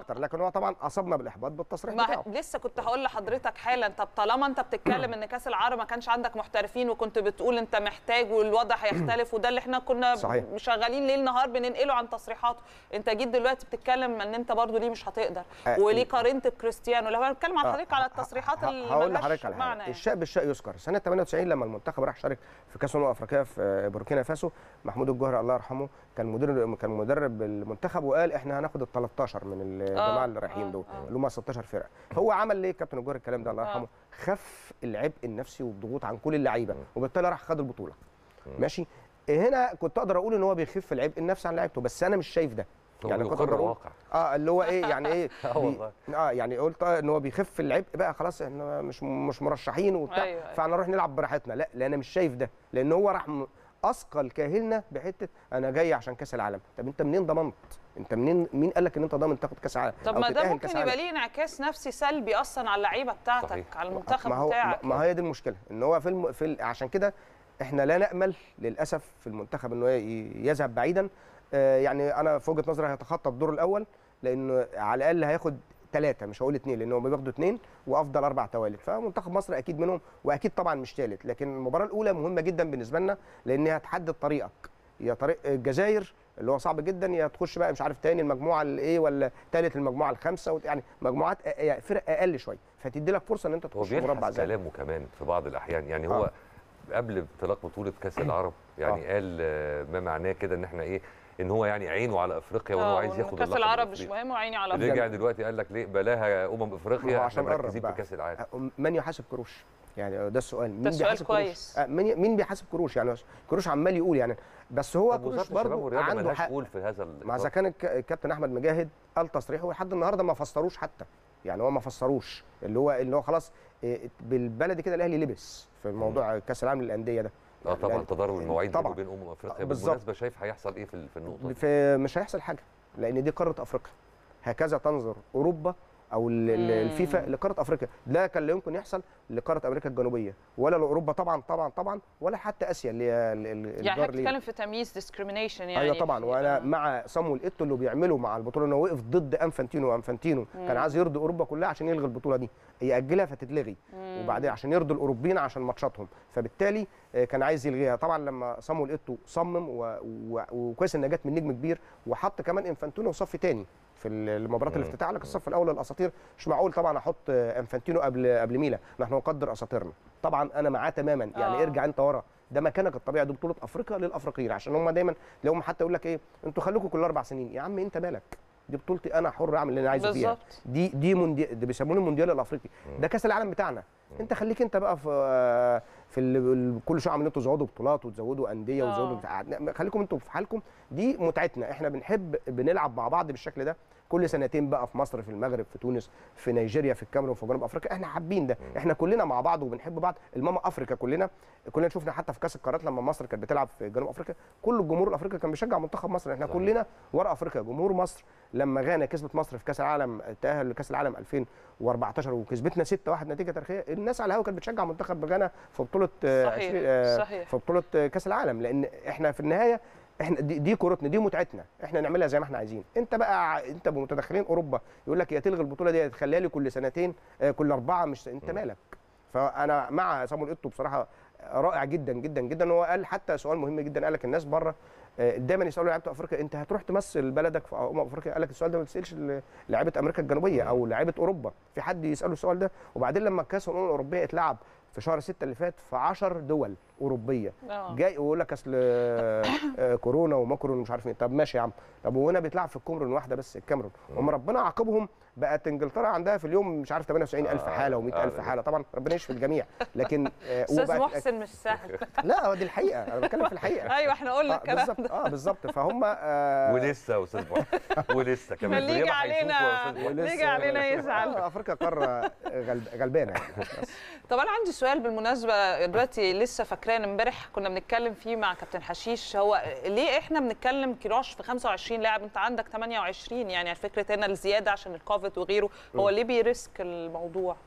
الموضوع طبعا اصابنا بالاحباط بالتصريح ما بتاعه لسه كنت هقول لحضرتك حالا طب طالما انت بتتكلم ان كاس العالم ما كانش عندك محترفين وكنت بتقول انت محتاج والوضع هيختلف وده اللي احنا كنا صحيح. شغالين ليل نهار بننقله عن تصريحاته انت جيت دلوقتي بتتكلم ان انت برضو ليه مش هتقدر آه، وليه قارنت بكريستيانو لو هنتكلم عن آه، حضرتك على ه- التصريحات ه- اللي هقول ملهاش لحضرتك على معنى حاجه يعني. الشيء بالشيء يذكر سنه 98 لما المنتخب راح شارك في كاس الامم الافريقيه في آه، بوركينا فاسو محمود الجوهري الله يرحمه كان مدير كان مدرب المنتخب وقال احنا هناخد ال 13 من الجماعه اللي رايحين آه، دول آه. اللي هم 16 فرقه هو عمل ليه كابتن الجوهري الكلام ده الله آه. يرحمه خف العبء النفسي والضغوط عن كل اللعيبه وبالتالي راح خد البطوله ماشي هنا كنت اقدر اقول ان هو بيخف العبء النفسي عن لعيبته بس انا مش شايف ده هو يعني كنت بيقر اقدر اقول الواقع اه اللي هو ايه يعني ايه آه بي- والله. اه يعني قلت آه ان هو بيخف العبء بقى خلاص احنا مش مش مرشحين وبتاع أيوة، أيوة. فانا نروح نلعب براحتنا لا لا انا مش شايف ده لان هو راح م- اثقل كاهلنا بحته انا جاي عشان كاس العالم طب انت منين ضمنت انت منين مين قال لك ان انت ضامن تاخد كاس العالم طب أو ما ده تتأهل ممكن كأس يبقى العالم؟ ليه انعكاس نفسي سلبي اصلا على اللعيبه بتاعتك صحيح. على المنتخب ما هو بتاعك ما هي دي المشكله ان هو في, الم... في ال... عشان كده احنا لا نامل للاسف في المنتخب انه ي- يذهب بعيدا آه يعني انا في وجهه نظري هيتخطى الدور الاول لانه على الاقل هياخد ثلاثه مش هقول اثنين لان هم بياخدوا اثنين وافضل اربع توالت فمنتخب مصر اكيد منهم واكيد طبعا مش ثالث لكن المباراه الاولى مهمه جدا بالنسبه لنا لان هي هتحدد طريقك يا طريق الجزائر اللي هو صعب جدا يا تخش بقى مش عارف تاني المجموعه الايه ولا ثالث المجموعه الخامسه وت- يعني مجموعات أ- يعني فرق اقل شويه فتدي لك فرصه ان انت هو تخش مربع بيلحس ذهبي كلامه كمان في بعض الاحيان يعني هو آه. قبل انطلاق بطوله كاس العرب يعني قال آه، ما معناه كده ان احنا ايه ان هو يعني عينه على افريقيا وان هو آه، عايز وإنه ياخد كاس اللقب العرب مش الإفريقي. مهم وعيني على رجع رجع دلوقتي قال لك ليه بلاها امم ما هو افريقيا احنا عشان قرب مركزين في بقى. كاس العالم من يحاسب كروش يعني ده السؤال مين ده سؤال بيحاسب كويس. كروش آه، مين مين بيحاسب كروش يعني كروش عمال يقول يعني بس هو طب كروش وزاره الشباب برضه والرياضه عنده ملهاش حق قول في هذا مع الإطار. اذا كان الك- الكابتن احمد مجاهد قال تصريحه ولحد النهارده ما فسروش حتى يعني هو ما فسروش اللي هو اللي هو خلاص إيه، بالبلدي كده الاهلي لبس في موضوع كاس العالم للانديه ده اه طبعا الأهلي- تضارب المواعيد بينه طبعا وبين امم افريقيا آه، بالظبط. بالمناسبه شايف هيحصل ايه في ال- في النقطه دي في مش هيحصل حاجه لان دي قاره افريقيا هكذا تنظر اوروبا او ال- ال- مم. الفيفا لقاره افريقيا لا كان لا يمكن يحصل لقاره امريكا الجنوبيه ولا لاوروبا طبعا طبعا طبعا ولا حتى اسيا اللي هي ال- ال- يعني الجار احنا لينا. بنتكلم في تمييز ديسكريميشن يعني ايوه طبعا في- وانا آه. مع صامويل ايتو اللي بيعمله مع البطوله انه وقف ضد انفانتينو وانفانتينو كان عايز يرضي اوروبا كلها عشان يلغي البطوله دي ياجلها فتتلغي وبعدين عشان يرضي الاوروبيين عشان ماتشاتهم فبالتالي آه، كان عايز يلغيها طبعا لما صامويل ايتو صمم و- و- وكويس ان جت من نجم كبير وحط كمان انفانتينو صف تاني في المباراه الافتتاح قال لك الصف الاول للاساطير مش معقول طبعا احط آه، انفانتينو قبل قبل ميلا نحن نقدر اساطيرنا طبعا انا معاه تماما يعني آه. ارجع انت ورا ده مكانك الطبيعي دي بطوله افريقيا للافريقيين عشان هم دايما لو هم حتى يقول لك ايه انتوا خليكم كل اربع سنين يا عم انت مالك دي بطولتي انا حر اعمل اللي انا عايزه فيها بالظبط. دي دي موندي... ده بيسمونه المونديال الافريقي ده كاس العالم بتاعنا انت خليك انت بقى في في ال... ال- كل شويه عمالين تزودوا بطولات وتزودوا انديه آه. وتزودوا بتاع... خليكم انتوا في حالكم دي متعتنا احنا بنحب بنلعب مع بعض بالشكل ده كل سنتين بقى في مصر في المغرب في تونس في نيجيريا في الكاميرون في جنوب افريقيا احنا حابين ده احنا كلنا مع بعض وبنحب بعض الماما افريكا كلنا كلنا شفنا حتى في كاس القارات لما مصر كانت بتلعب في جنوب افريقيا كل الجمهور الافريقي كان بيشجع منتخب مصر احنا صحيح. كلنا ورا افريقيا جمهور مصر لما غانا كسبت مصر في كاس العالم تاهل لكاس العالم 2014 وكسبتنا 6-1 نتيجه تاريخيه الناس على الهوا كانت بتشجع منتخب غانا في بطوله آه، صحيح، 20 آه، صحيح. في بطوله آه، كاس العالم لان احنا في النهايه احنا دي, دي كورتنا دي متعتنا احنا نعملها زي ما احنا عايزين انت بقى ع- انت بمتدخلين اوروبا يقول لك يا تلغي البطوله دي يا تخليها لي كل سنتين آه، كل اربعه مش انت مالك فانا مع صامويل ايتو بصراحه رائع جدا جدا جدا هو قال حتى سؤال مهم جدا قال لك الناس بره آه، دايما يسالوا لعيبه افريقيا انت هتروح تمثل بلدك في امم افريقيا قال لك السؤال ده ما بتسالش ل- لعيبه امريكا الجنوبيه او لعيبه اوروبا في حد يساله السؤال ده وبعدين لما كاس الامم الاوروبيه اتلعب في شهر 6 اللي فات في 10 دول اوروبيه آه. جاي ويقول لك اصل آه، كورونا وماكرون ومش عارف ايه طب ماشي يا عم طب وهنا بيتلعب في الكاميرون واحده بس الكاميرون هم ربنا عاقبهم بقت انجلترا عندها في اليوم مش عارف 98000 آه، حاله و100000 آه. حاله طبعا ربنا يشفي الجميع لكن آه، استاذ وبقت- محسن مش سهل لا هو دي الحقيقه انا بتكلم في الحقيقه ايوه احنا قلنا آه الكلام بالظبط ده اه بالظبط فهم آه ولسه يا استاذ محمد ولسه كمان اللي يجي زي ما هيشوفوا يا علينا أستاذ محمد. اللي يجي علينا يزعل آه افريقيا قاره غلب غلبانه يعني بس. طب انا عندي سؤال بالمناسبه دلوقتي لسه فاكراه إن امبارح كنا بنتكلم فيه مع كابتن حشيش هو ليه احنا بنتكلم كراش في 25 لاعب انت عندك 28 يعني فكره هنا الزياده عشان الكوفيد وغيره هو ليه بيريسك الموضوع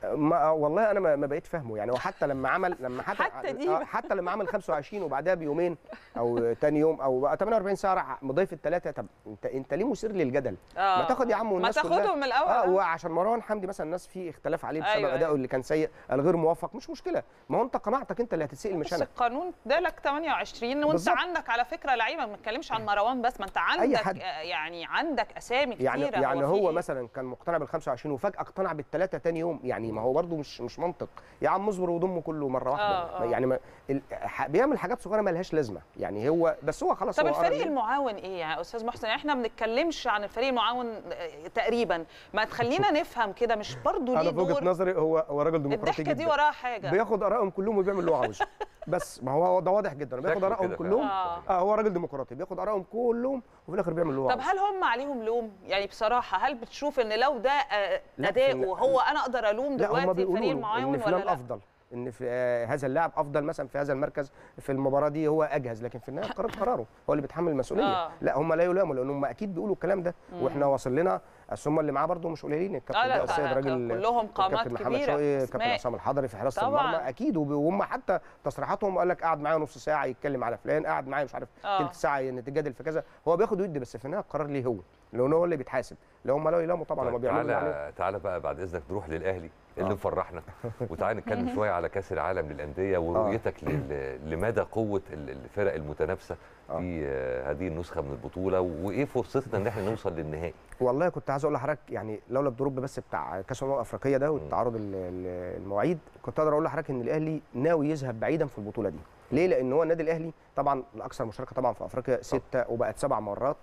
ما والله انا ما ما بقيت فاهمه يعني هو حتى لما عمل لما حتى حتى دي. آه، حتى لما عمل 25 وبعدها بيومين او تاني يوم او بقى 48 ساعه راح مضيف الثلاثه طب انت انت ليه مثير للجدل؟ آه. ما تاخد يا عم ما والناس كلها تاخدهم من الاول اه آه. وعشان مروان حمدي مثلا الناس في اختلاف عليه بسبب أيوة، ادائه أيوة. اللي كان سيء الغير موفق مش مشكله ما هو انت قناعتك انت اللي هتتسال مش بس انا القانون ده لك 28 وانت بالظبط. عندك على فكره لعيبه ما بنتكلمش عن مروان بس ما انت عندك حد. آه، يعني عندك اسامي كتيره يعني يعني هو, هو في- مثلا كان مقتنع بال 25 وفجاه اقتنع بالثلاثه تاني يوم يعني ما هو برده مش مش منطق يا عم اصبر وضمه كله مره واحده آه، آه. يعني ما ال- ح- بيعمل حاجات صغيره ما لهاش لازمه يعني هو بس هو خلاص طب هو قرر الفريق ليه. المعاون ايه يا استاذ محسن احنا ما بنتكلمش عن الفريق المعاون آه، تقريبا ما تخلينا نفهم كده مش برضو ليه انا في وجهه دور نظري هو هو راجل ديمقراطي الضحكه دي جدا وراها حاجه بياخد ارائهم كلهم وبيعمل اللي هو عاوزه بس ما هو هو ده واضح جدا بياخد شكله ارائهم كده كلهم فعلا. اه هو راجل ديمقراطي بياخد ارائهم كلهم وفي الاخر بيعمل اللي هو طب عاوزه هل هم عليهم لوم يعني بصراحه هل بتشوف ان لو ده آه، لا، اداؤه في- هو انا اقدر الوم لا هم دلوقتي بيقولوا الفريق له المعاون ان فلان ولا لا افضل ان في آه هذا اللاعب افضل مثلا في هذا المركز في المباراه دي هو اجهز لكن في النهايه قرار قراره هو اللي بيتحمل المسؤوليه آه. لا هم لا يلاموا لان هم اكيد بيقولوا الكلام ده واحنا واصل لنا اصل هم اللي معاه برده مش قليلين الكابتن اه لا ضياء السيد ده راجل كلهم قامات كابتن محمد كبيره شوقي كابتن أسماء. عصام الحضري في حراسه طبعاً. المرمى اكيد وب- وهم حتى تصريحاتهم قال لك قعد معايا نص ساعه يتكلم على فلان قعد معايا مش عارف آه. ثلث ساعه نتجادل في كذا هو بياخد ويدي بس في النهايه القرار ليه هو لان هو اللي بيتحاسب لو هم لا يلاموا طبعا هم طيب بيعملوا اللي عليهم. تعالى تعالى بقى بعد اذنك نروح للاهلي اللي آه. مفرحنا وتعالى نتكلم شويه على كاس العالم للانديه ورؤيتك لل- لمدى قوه ال- الفرق المتنافسه آه. في آه، هذه النسخه من البطوله وايه فرصتنا ان احنا نوصل للنهائي والله كنت عايز اقول لحضرتك يعني لولا الدروب بس بتاع كاس الامم الافريقيه ده والتعارض ال- ال- المواعيد كنت اقدر اقول لحضرتك ان الاهلي ناوي يذهب بعيدا في البطوله دي ليه لان هو النادي الاهلي طبعا الاكثر مشاركه طبعا في افريقيا سته وبقت سبع مرات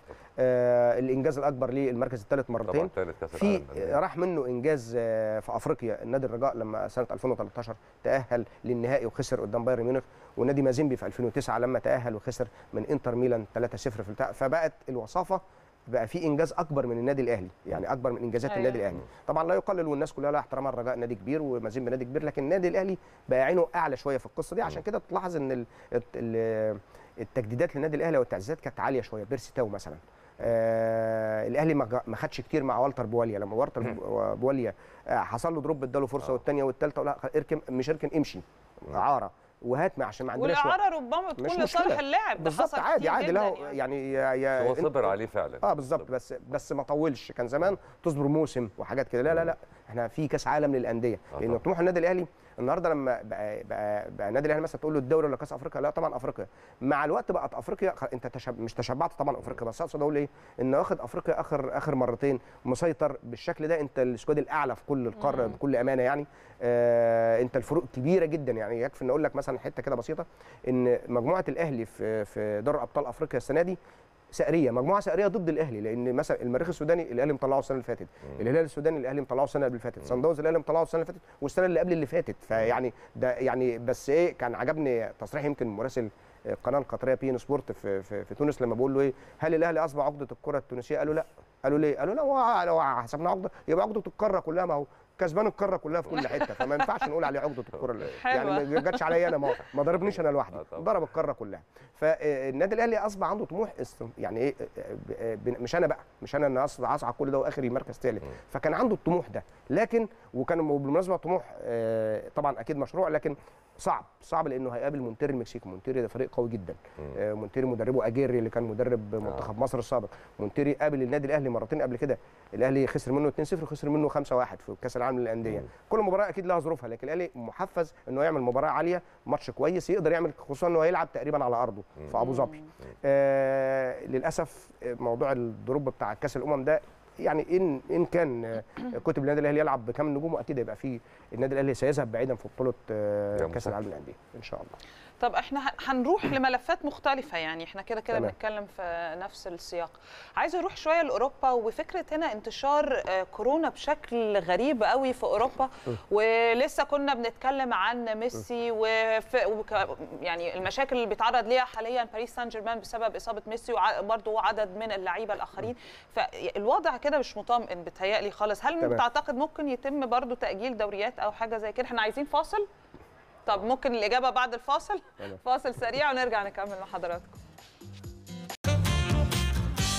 آه الانجاز الاكبر ليه المركز الثالث طبعا مرتين ثالث كاس في العالم للأندية. راح منه انجاز آه، في افريقيا النادي الرجاء لما سنه 2013 تاهل للنهائي وخسر قدام بايرن ميونخ ونادي مازيمبي في 2009 لما تاهل وخسر من انتر ميلان 3-0 في البتاع فبقت الوصافه بقى في انجاز اكبر من النادي الاهلي يعني اكبر من انجازات أيوة. النادي الاهلي طبعا لا يقلل والناس كلها لا احترام الرجاء نادي كبير ومازيمبي نادي كبير لكن النادي الاهلي بقى عينه اعلى شويه في القصه دي عشان كده تلاحظ ان ال- ال- التجديدات للنادي الاهلي والتعزيزات كانت عاليه شويه بيرسي تاو مثلا آه الاهلي ما جا- ما خدش كتير مع والتر بواليا لما والتر بو- بواليا آه حصل له دروب اداله فرصه آه. والثانيه والثالثه لا اركن مش اركن امشي اعاره وهات ما عشان ما عندناش وقت والاعاره ربما مش تكون لصالح مشكلة. اللاعب ده بالظبط حصل عادي كتير عادي جداً له يعني. يعني يا يا هو أنت- صبر عليه فعلا اه بالظبط بس بس ما طولش كان زمان تصبر موسم وحاجات كده لا لا لا احنا في كاس عالم للانديه آه لان طبعاً. طموح النادي الاهلي النهارده لما بقى بقى, بقى النادي الاهلي مثلا تقول له الدوري ولا كاس افريقيا لا طبعا افريقيا مع الوقت بقت افريقيا خ- انت تشب... مش تشبعت طبعا افريقيا بس اقصد اقول ايه ان واخد افريقيا اخر اخر مرتين مسيطر بالشكل ده انت السكواد الاعلى في كل القاره مم. بكل امانه يعني آه انت الفروق كبيره جدا يعني يكفي ان اقول لك مثلا حته كده بسيطه ان مجموعه الاهلي في في دوري ابطال افريقيا السنه دي سأرية مجموعة سأرية ضد الأهلي لأن مثلا المريخ السوداني الأهلي مطلعه السنة اللي فاتت الهلال السوداني الأهلي مطلعه السنة اللي فاتت صن داونز الأهلي مطلعه السنة اللي فاتت والسنة اللي قبل اللي فاتت فيعني ده يعني بس إيه كان عجبني تصريح يمكن مراسل القناة القطرية بي إن سبورت في, في, في تونس لما بقول له إيه هل الأهلي أصبح عقدة الكرة التونسية قالوا لا قالوا ليه قالوا لا هو لو حسبنا عقدة يبقى عقدة القارة كلها ما هو كسبان القاره كلها في كل حته فما ينفعش نقول عليه عقده الكره يعني حلوة. ما جاتش عليا انا ما ما ضربنيش انا لوحدي آه طبعا. ضرب القاره كلها فالنادي الاهلي اصبح عنده طموح است- يعني ايه ب- ب- مش انا بقى مش انا اللي أص- اصعد كل ده واخري مركز ثالث فكان عنده الطموح ده لكن وكان بالمناسبه طموح آه، طبعا اكيد مشروع لكن صعب صعب لانه هيقابل مونتيري المكسيكي مونتيري ده فريق قوي جدا آه، مونتيري مدربه اجيري اللي كان مدرب منتخب مصر السابق مونتيري قابل النادي الاهلي مرتين قبل كده الاهلي خسر منه 2-0 وخسر منه 5-1 في كاس العالم للانديه كل مباراه اكيد لها ظروفها لكن الاهلي محفز انه يعمل مباراه عاليه ماتش كويس يقدر يعمل خصوصا انه هيلعب تقريبا على ارضه في ابو ظبي آه للاسف آه، موضوع الدروب بتاع كاس الامم ده يعني ان ان كان آه، كتب النادي الاهلي يلعب بكامل نجومه اكيد هيبقى فيه النادي الاهلي سيذهب بعيدا في بطوله آه، يا كاس مسهل. العالم للانديه ان شاء الله طب احنا ه- هنروح لملفات مختلفة يعني احنا كده كده تمام. بنتكلم في نفس السياق عايزة اروح شوية لأوروبا وفكرة هنا انتشار آه، كورونا بشكل غريب قوي في أوروبا ولسه كنا بنتكلم عن ميسي وف... وك... يعني المشاكل اللي بيتعرض ليها حاليا باريس سان جيرمان بسبب إصابة ميسي وبرضه عدد من اللعيبة الآخرين فالوضع كده مش مطمئن بتهيألي خالص هل تمام. تعتقد ممكن يتم برضه تأجيل دوريات أو حاجة زي كده احنا عايزين فاصل طب ممكن الإجابة بعد الفاصل فاصل سريع ونرجع نكمل مع حضراتكم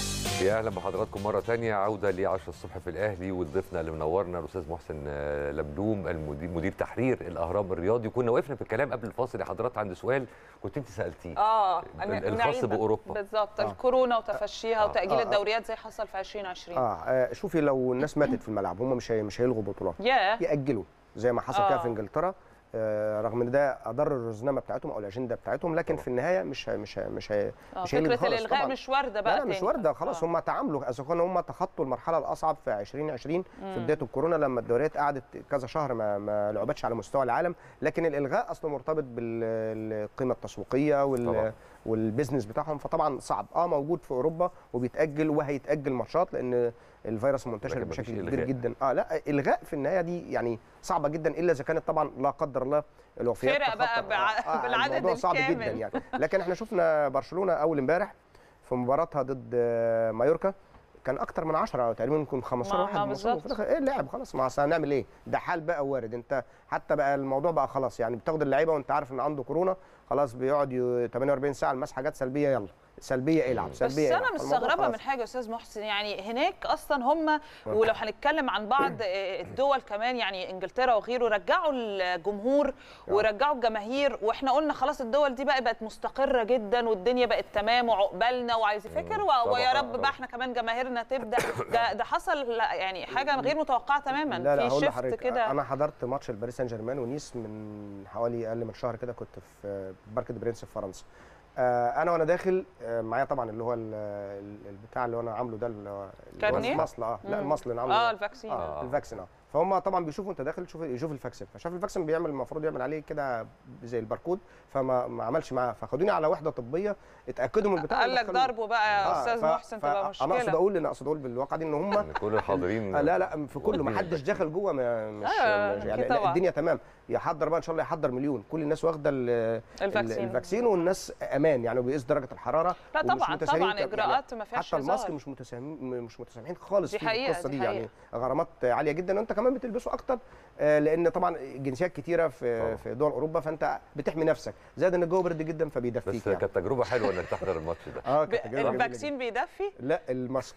يا اهلا بحضراتكم مره تانية عوده ل 10 الصبح في الاهلي وضيفنا اللي منورنا الاستاذ محسن آه، لملوم المدير مدير تحرير الاهرام الرياضي كنا وقفنا في الكلام قبل الفاصل يا حضرات عند سؤال كنت انت سالتيه اه ال- الخاص نعيد باوروبا بالظبط آه. الكورونا وتفشيها آه. وتاجيل آه. الدوريات زي حصل في 2020 اه آه، شوفي لو الناس ماتت في الملعب هم مش هي- مش هيلغوا بطولات ياه ياجلوا زي ما حصل كده آه. في انجلترا آه، رغم ان ده اضر الرزنامه بتاعتهم او الاجنده بتاعتهم لكن طبعا. في النهايه مش هي- مش هي- مش هي آه، مش هيلغي فكره خالص الالغاء طبعاً. مش وارده بقى لا لا مش تاني. وارده خلاص آه. هم تعاملوا اذا كانوا هم تخطوا المرحله الاصعب في 2020 في بدايه الكورونا لما الدوريات قعدت كذا شهر ما ما لعبتش على مستوى العالم لكن الالغاء اصلا مرتبط بالقيمه التسويقيه طبعاً. وال والبيزنس بتاعهم فطبعا صعب اه موجود في اوروبا وبيتاجل وهيتاجل ماتشات لان الفيروس منتشر لكن مفيش بشكل كبير إلغاء. جدا اه لا الغاء في النهايه دي يعني صعبه جدا الا اذا كانت طبعا لا قدر الله الوفيات فرق بقى تخطى- بع- بالعدد الموضوع صعب الكامل. جدا يعني لكن احنا شفنا برشلونه اول امبارح في مباراتها ضد آه، مايوركا كان اكتر من 10 او تقريبا يمكن 15 ما- واحد ما مصاب. بالظبط. في الآخر ايه اللعب خلاص ما أصل هنعمل ايه ده حال بقى وارد انت حتى بقى الموضوع بقى خلاص يعني بتاخد اللعيبه وانت عارف ان عنده كورونا خلاص بيقعد ي- 48 ساعه المسحه جت سلبيه يلا سلبيه العب بس سلبيه انا العب. فالموضوع مستغربه خلاص. من حاجه يا استاذ محسن يعني هناك اصلا هم ولو هنتكلم عن بعض الدول كمان يعني انجلترا وغيره رجعوا الجمهور ورجعوا الجماهير واحنا قلنا خلاص الدول دي بقى بقت مستقره جدا والدنيا بقت تمام وعقبالنا وعايز فكر و- طبعاً، ويا رب طبعاً. بقى احنا كمان جماهيرنا تبدا ده ده حصل لا، يعني حاجه غير متوقعه تماما لا لا في هقول شيفت لحضرتك كده انا حضرت ماتش الباريس سان جيرمان ونيس من حوالي اقل من شهر كده كنت في بارك دي برنس في فرنسا آه، انا وانا داخل آه، معايا طبعا اللي هو ال- ال- البتاع اللي انا عامله ده اللي هو اللي هو كارنيه؟ المصل اه لا مم. المصل اللي انا عامله اه ده. الفاكسين اه آه. الفاكسين اه فهم طبعا بيشوفوا انت داخل تشوف يشوف الفاكسين فشاف الفاكسين بيعمل المفروض يعمل عليه كده زي الباركود فما ما عملش معاه فخدوني على وحده طبيه اتاكدوا من البتاع قال لك ودخلوني. ضربه بقى يا آه، استاذ ف- محسن ف- تبقى انا اقصد مشكله اقول انا اقصد اقول بالواقع دي ان هم ان كل الحاضرين آه لا لا في كله ما حدش داخل جوه ما مش, آه، مش أكيد يعني لا طبعاً. الدنيا تمام يحضر بقى ان شاء الله يحضر مليون كل الناس واخده ال- الفاكسين. ال- الفاكسين والناس امان يعني وبيقيس درجه الحراره لا ومش طبعا متساهلين طبعا كم- اجراءات ما فيهاش حتى الماسك هزار. مش متساهمين مش متسامحين خالص دي في حقيقة، القصه دي دي يعني حقيقة. غرامات عاليه جدا وانت كمان بتلبسه اكتر آه، لان طبعا جنسيات كتيره في طبعاً. في دول اوروبا فانت بتحمي نفسك زائد ان الجو برد جدا فبيدفيك بس يعني. كانت تجربه حلوه انك تحضر الماتش ده اه ب- كانت تجربة جميلة الفاكسين بيدفي جداً. لا الماسك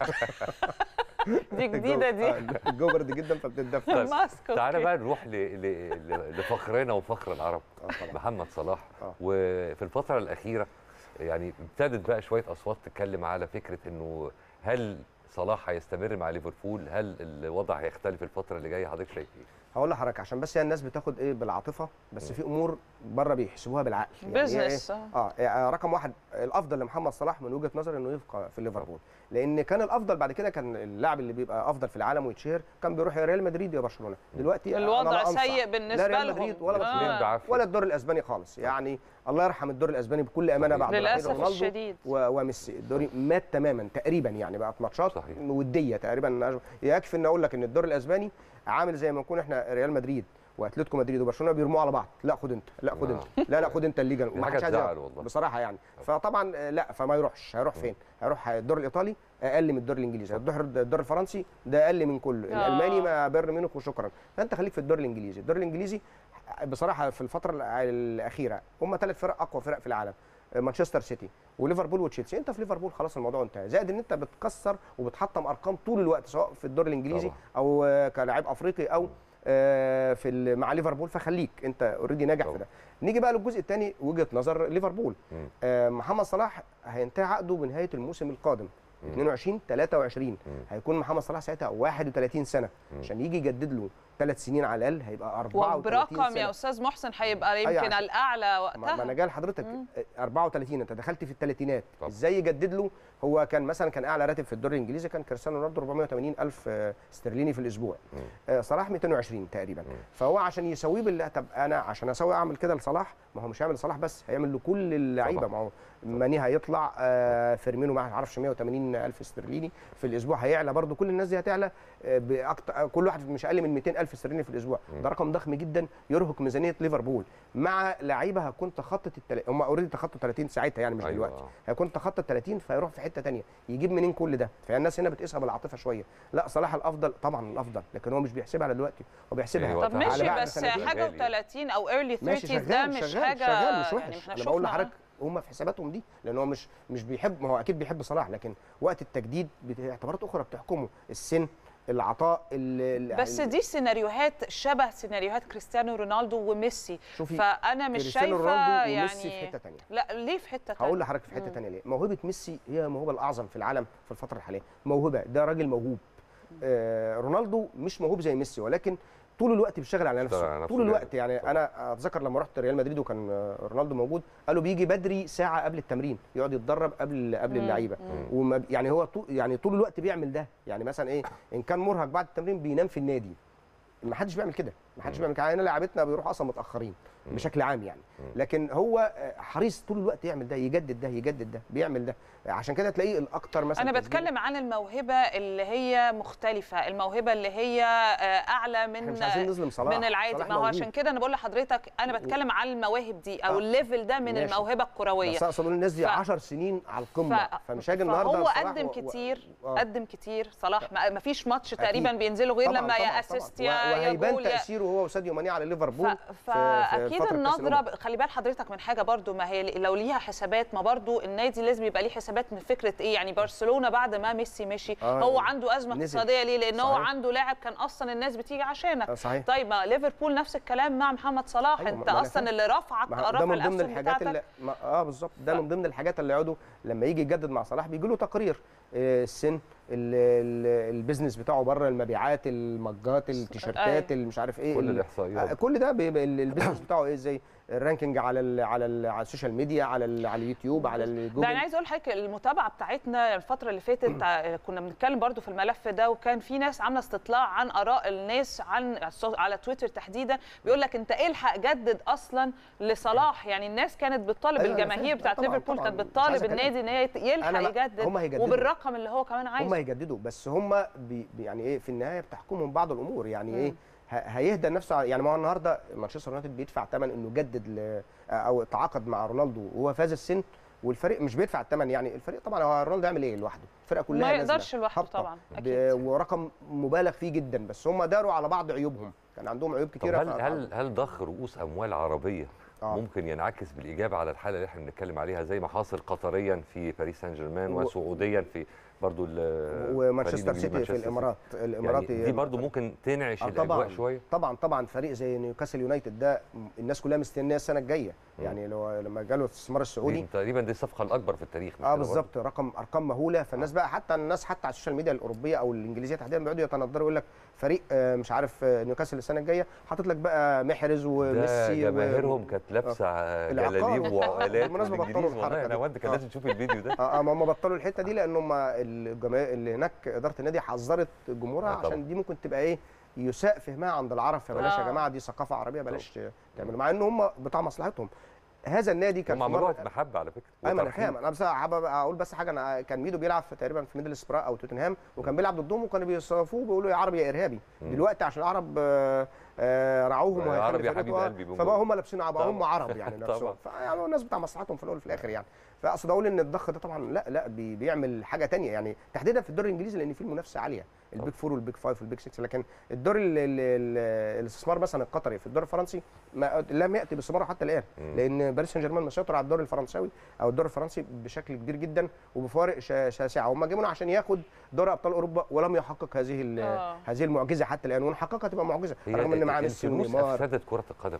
دي جديده دي آه، الجو برد جدا فبتدفي طيب، ماسك تعالى أوكي. بقى نروح ل... ل... ل... لفخرنا وفخر العرب آه، طبعاً. محمد صلاح آه. وفي الفتره الاخيره يعني ابتدت بقى شويه اصوات تتكلم على فكره انه هل صلاح هيستمر مع ليفربول هل الوضع هيختلف الفتره اللي جايه حضرتك شايف ايه هقول لحضرتك عشان بس هي الناس بتاخد ايه بالعاطفه بس في امور بره بيحسبوها بالعقل هي بيزنس، إيه؟ آه. اه يعني رقم واحد الافضل لمحمد صلاح من وجهه نظري انه يبقى في ليفربول لان كان الافضل بعد كده كان اللاعب اللي بيبقى افضل في العالم ويتشهر كان بيروح يا ريال مدريد يا برشلونه دلوقتي أنا الوضع لا أنصح. سيء بالنسبة لا ريال لهم. مدريد ولا آه. برشلونه بعافية. ولا الدور الاسباني خالص يعني الله يرحم الدور الاسباني بكل امانه صحيح. بعد رحيل للأسف رونالدو الشديد. و- وميسي الدوري مات تماما تقريبا يعني بقت ماتشات صحيح. وديه تقريبا يكفي ان اقول لك ان الدور الاسباني عامل زي ما نكون احنا ريال مدريد واتلتيكو مدريد وبرشلونه بيرموا على بعض لا خد انت لا خد آه. انت لا لا خد انت الليجا دي وما حاجة حدش عايز تزعل يلعب. والله. بصراحه يعني فطبعا آه، لا فما يروحش هيروح فين هيروح الدور الايطالي اقل من الدور الانجليزي الدور الدور الفرنسي ده اقل من كله آه. الالماني ما بايرن ميونخ وشكرا فانت خليك في الدور الانجليزي الدور الانجليزي بصراحه في الفتره الع- الاخيره هم ثلاث فرق اقوى فرق في العالم مانشستر سيتي وليفربول وتشيلسي انت في ليفربول خلاص الموضوع انتهى زائد ان انت بتكسر وبتحطم ارقام طول الوقت سواء في الدور الانجليزي طبعا. او آه، كلاعب افريقي او آه، في ال- مع ليفربول فخليك انت اوريدي ناجح طبعا. في ده نيجي بقى للجزء الثاني وجهه نظر ليفربول مم. آه، محمد صلاح هينتهي عقده بنهايه الموسم القادم 22 23 هيكون محمد صلاح ساعتها 31 سنه عشان يجي يجدد له ثلاث سنين على الاقل هيبقى 34 وبرقم سنة. يا استاذ محسن هيبقى أيوة يمكن عشان- الاعلى ما ما انا وقتها جاي لحضرتك 34 انت دخلت في الثلاثينات طبعا. ازاي يجدد له هو كان مثلا كان اعلى راتب في الدوري الانجليزي كان كريستيانو رونالدو 480 الف آه، استرليني في الاسبوع آه، صلاح 220 تقريبا فهو عشان يسويه بال طب انا عشان اسوي اعمل كده لصلاح ما هو مش هيعمل لصلاح بس هيعمل لكل اللعيبه طبعا. ما هو ماني هيطلع آه، فيرمينو ما اعرفش 180 الف استرليني في الاسبوع هيعلى برضو كل الناس دي هتعلى آه، باكتر كل واحد مش اقل من 200 الف استرليني في الاسبوع ده رقم ضخم جدا يرهق ميزانيه ليفربول مع لعيبه هتكون تخطت التل... هم اوريدي تخطوا 30 ساعتها يعني مش أيوة. دلوقتي هيكون تخطى 30 فيروح في حته تانية يجيب منين كل ده فالناس هنا بتقيسها بالعاطفه شويه لا صلاح الافضل طبعا الافضل لكن هو مش بيحسبها على دلوقتي هو بيحسبها يعني طب وقتها ماشي على بعد بس سنتين. حاجه غالي. و30 او ايرلي ماشي 30 ده شغال مش شغال حاجه شغال مش يعني وحش احنا انا بقول شفنا، لحضرتك هم في حساباتهم دي لان هو مش مش بيحب ما هو اكيد بيحب صلاح لكن وقت التجديد بت- اعتبارات اخرى بتحكمه السن العطاء ال- ال- بس دي سيناريوهات شبه سيناريوهات كريستيانو رونالدو وميسي شوفي فانا مش كريستيانو شايفه رونالدو يعني وميسي في حته ثانيه لا ليه في حته تانية؟ هقول لحضرتك في حته ثانيه ليه موهبه ميسي هي الموهبه الاعظم في العالم في الفتره الحاليه موهبه ده راجل موهوب آه رونالدو مش موهوب زي ميسي ولكن طول الوقت بيشتغل على بيشتغل على نفسه نفسه طول الوقت جامد. يعني طبعا. انا اتذكر لما رحت ريال مدريد وكان آه، رونالدو موجود قالوا بيجي بدري ساعه قبل التمرين يقعد يتدرب قبل قبل مم. اللعيبه وما يعني هو طول يعني طول الوقت بيعمل ده يعني مثلا ايه ان كان مرهق بعد التمرين بينام في النادي ما حدش بيعمل كده ما حدش بيعمل كده يعني لعيبتنا بيروحوا اصلا متاخرين بشكل عام يعني لكن هو آه، حريص طول الوقت يعمل ده يجدد ده يجدد ده بيعمل ده عشان كده تلاقيه الاكتر مثلا انا تسجيل. بتكلم عن الموهبه اللي هي مختلفه الموهبه اللي هي آه، اعلى من احنا مش عايزين نظلم صلاح من العادي صلاح ما هو موهوب. عشان كده انا بقول لحضرتك انا بتكلم عن المواهب دي او آه. الليفل ده من ماشي. الموهبه الكرويه بس اقصد اقول الناس دي ف- 10 سنين على القمه فمش هاجي النهارده هو صلاح قدم و- و- كتير آه. قدم كتير صلاح ما ما فيش ماتش أكيد. تقريبا بينزلوا غير طبعاً لما طبعاً يا طبعاً. اسيست و- يا يا وهيبان جول يا تاثيره هو وساديو ماني على ليفربول ف- في- في فاكيد فترة كأس النظره الأمم. ب- خلي بال حضرتك من حاجه برضو ما هي لو ليها حسابات ما برضو النادي لازم يبقى ليه حسابات من فكره ايه يعني برشلونه بعد ما ميسي مشي آه، هو عنده ازمه نزل. اقتصاديه ليه لان هو صحيح. عنده لاعب كان اصلا الناس بتيجي عشانك آه، صحيح طيب ما ليفربول نفس الكلام مع محمد صلاح أيوة، انت ما أنا اصلا فاهم. اللي رفعك ما هو ده رفع من ضمن الاسهم الحاجات بتاعتك اللي ما اه بالظبط ده من ضمن الحاجات اللي يقعدوا لما يجي يجدد مع صلاح بيجي له تقرير آه، السن ال- ال- البيزنس بتاعه بره المبيعات المجات التيشيرتات اللي مش عارف ايه كل ال- الإحصائيات. آه، كل ده بيبقى ال- البيزنس بتاعه ايه ازاي الرانكينج على ال على ال على السوشيال ميديا على ال على اليوتيوب على ده الجوجل انا عايز اقول لحضرتك المتابعه بتاعتنا الفتره اللي فاتت ع- كنا بنتكلم برضو في الملف ده وكان في ناس عامله استطلاع عن اراء الناس عن السو- على تويتر تحديدا بيقول لك انت الحق جدد اصلا لصلاح يعني الناس كانت بتطالب أيوة، أنا الجماهير فاهم. بتاعت طبعاً، ليفربول طبعاً. كانت مش عايز بتطالب أتكلم. النادي ان هي يلحق أنا لا، يجدد هم هيجددوا. وبالرقم اللي هو كمان هم عايزه هيجددوا بس هم بي بي- يعني ايه في النهايه بتحكمهم بعض الامور يعني ايه ه- هيهدى نفسه على- يعني ما هو النهارده مانشستر يونايتد بيدفع ثمن انه يجدد ل- او تعاقد مع رونالدو وهو فاز السن والفريق مش بيدفع الثمن يعني الفريق طبعا هو رونالدو يعمل ايه لوحده الفرقه كلها ما نازلة يقدرش لوحده هابطة طبعا ب- اكيد ورقم مبالغ فيه جدا بس هم داروا على بعض عيوبهم كان عندهم عيوب طب كتيره هل ف- هل هل ضخ رؤوس اموال عربيه آه. ممكن ينعكس بالايجاب على الحاله اللي احنا بنتكلم عليها زي ما حاصل قطريا في باريس سان جيرمان و- وسعوديا في برضو ال- ومانشستر فريق سيتي في مانشستر الامارات الاماراتي يعني دي برضو ممكن تنعش آه الاجواء شويه طبعا طبعا فريق زي نيوكاسل يونايتد ده الناس كلها مستنيه السنه الجايه مم. يعني لو لما جاله الاستثمار السعودي دي تقريبا دي الصفقه الاكبر في التاريخ مش اه كده بالظبط رقم ارقام مهوله فالناس بقى حتى الناس حتى على السوشيال ميديا الاوروبيه او الانجليزيه تحديدا بيقعدوا يتندروا يقول لك فريق آه، مش عارف آه، نيوكاسل السنه الجايه حاطط لك بقى محرز ده وميسي و- جماهيرهم كانت لابسه العقاب. جلاليب وعقالات بالمناسبة بطلوا بالإنجليز. والله الحركة انا دي. وانت كان آه. لازم تشوف الفيديو ده اه آه، ما هم بطلوا الحته دي لان هم الجماهير اللي هناك اداره النادي حذرت جمهورها آه طبعاً. عشان دي ممكن تبقى ايه يساء فهمها عند العرب فبلاش يا آه. جماعه دي ثقافه عربيه بلاش تعملوا مع ان هم بتاع مصلحتهم هذا النادي كان هم في مرة- عملوها محبه على فكره ايوه ما انا وترحيب. فاهم انا بس حابب اقول بس حاجه انا كان ميدو بيلعب في تقريبا في ميدل سبرا او توتنهام وكان بيلعب ضدهم وكانوا بيصرفوه بيقولوا يا عربي يا ارهابي مم. دلوقتي عشان العرب آه، آه، رعوهم يا وهيخلي عرب يا فرقته- حبيب آه، قلبي بيقولوا. فبقى هم لابسين عبا هم طبعاً. عرب يعني نفسهم طبعاً. فيعني هو الناس بتاع مصلحتهم في الاول وفي الاخر يعني فاقصد اقول ان الضخ ده طبعا لا لا بي- بيعمل حاجه تانية يعني تحديدا في الدوري الانجليزي لان فيه المنافسه عاليه البيك فور والبيك فايف والبيك 6 لكن الدور ال- ال- ال- الاستثمار مثلا القطري في الدوري الفرنسي ما لم ياتي بثماره حتى الان مم. لان باريس سان جيرمان مسيطر على الدوري الفرنساوي او الدوري الفرنسي بشكل كبير جدا وبفوارق شا- شاسعه هم جابونا عشان ياخد دوري ابطال اوروبا ولم يحقق هذه ال- آه. هذه المعجزه حتى الان ونحققها تبقى معجزه هي رغم ان معاه ميسي الفلوس ونيمار افسدت كره القدم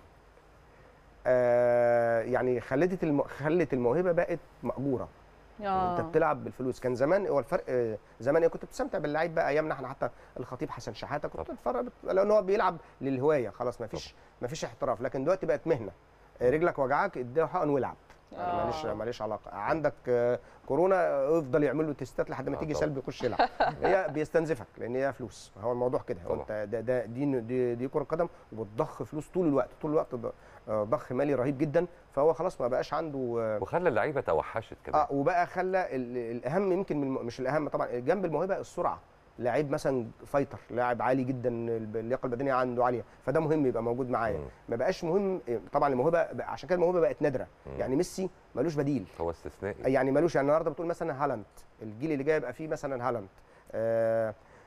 آه يعني خلت الم... خلت الموهبه بقت ماجوره آه. انت بتلعب بالفلوس كان زمان هو الفرق آه، زمان كنت بتستمتع باللعيب بقى ايامنا احنا حتى الخطيب حسن شحاته كنت بتتفرج لان هو بيلعب للهوايه خلاص ما فيش ما فيش احتراف لكن دلوقتي بقت مهنه آه، رجلك وجعك اديها حقن والعب يعني آه. ماليش ماليش علاقه عندك آه، كورونا افضل يعمل له تيستات لحد ما آه تيجي طبعا. سلبي يخش يلعب هي بيستنزفك لان هي فلوس هو الموضوع كده هو طبعا. انت ده, ده دي دي, دي كره قدم وبتضخ فلوس طول الوقت طول الوقت ض- آه، ضخ مالي رهيب جدا فهو خلاص ما بقاش عنده آه، وخلى اللعيبه توحشت كمان اه وبقى خلى ال- الاهم يمكن من الم- مش الاهم طبعا جنب الموهبه السرعه لعيب مثلا فايتر لاعب عالي جدا الب- اللياقه البدنيه عنده عاليه فده مهم يبقى موجود معايا مم. ما بقاش مهم طبعا الموهبه بقى- عشان كده الموهبه بقت نادره مم. يعني ميسي ملوش بديل هو استثنائي يعني ملوش يعني النهارده بتقول مثلا هالاند الجيل اللي جاي يبقى فيه مثلا هالاند آه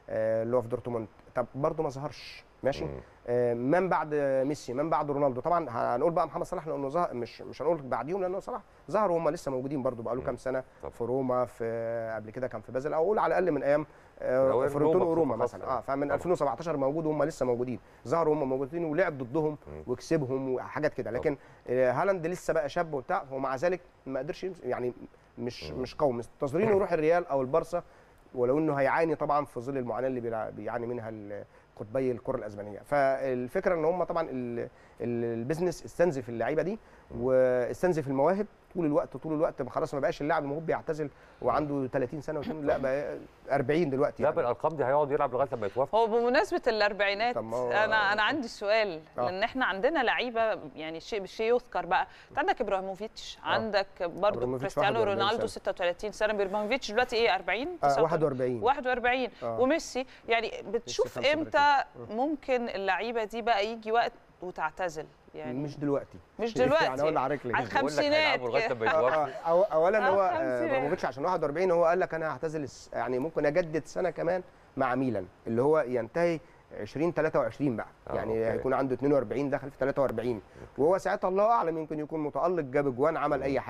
آه، اللي هو في دورتموند طب برضه ما ظهرش ماشي مم. آه، من بعد ميسي من بعد رونالدو طبعا هنقول بقى محمد صلاح لانه ظهر مش مش هنقول بعديهم لانه صلاح ظهروا هم لسه موجودين برضه بقى له كام سنه طب. في روما في قبل كده كان في بازل او اقول على الاقل من ايام آه، الأول فورنتينو روما وروما بصفة مثلا خاصة. اه فمن طبعا. 2017 موجود وهم لسه موجودين ظهروا هم موجودين ولعب ضدهم وكسبهم وحاجات كده لكن آه، هالاند لسه بقى شاب وبتاع ومع ذلك ما قدرش يمس- يعني مش مش قوي منتظرينه يروح الريال او البارسا ولو انه هيعاني طبعا في ظل المعاناه اللي بيلع- بيعاني منها ال- قطبي الكره الاسبانيه فالفكره ان هم طبعا ال- ال- البيزنس استنزف اللعيبه دي واستنزف المواهب طول الوقت طول الوقت خلاص ما بقاش اللاعب الموهوب بيعتزل وعنده 30 سنه ويكون لا بقى 40 دلوقتي لا يعني. بالارقام دي هيقعد يلعب لغايه لما يتوفى هو بمناسبة الأربعينات طب ما هو- أنا أنا عندي سؤال آه. لأن إحنا عندنا لعيبة يعني شيء بالشيء يذكر بقى أنت عندك إبراهيموفيتش عندك برضه إبراهيموفيتش كريستيانو 41 رونالدو سنة. 36 سنة إبراهيموفيتش دلوقتي إيه 40 آه 41 41 آه. وميسي يعني بتشوف 35. امتى ممكن اللعيبه دي بقى يجي وقت وتعتزل يعني مش دلوقتي مش دلوقتي يعني اقول لحضرتك ليه على بقول لك الخمسينات هيلعبوا لغايه كده. لما يتوفى آه، آه، أو- اولا هو آه، آه، خمسينات. ابراهيموفيتش عشان 41 هو قال لك انا هعتزل الس- يعني ممكن اجدد سنه كمان مع ميلان اللي هو ينتهي 20 23 بقى آه، يعني أوكي. هيكون عنده 42 داخل في 43 وهو ساعتها الله اعلم يمكن يكون متالق جاب اجوان عمل اي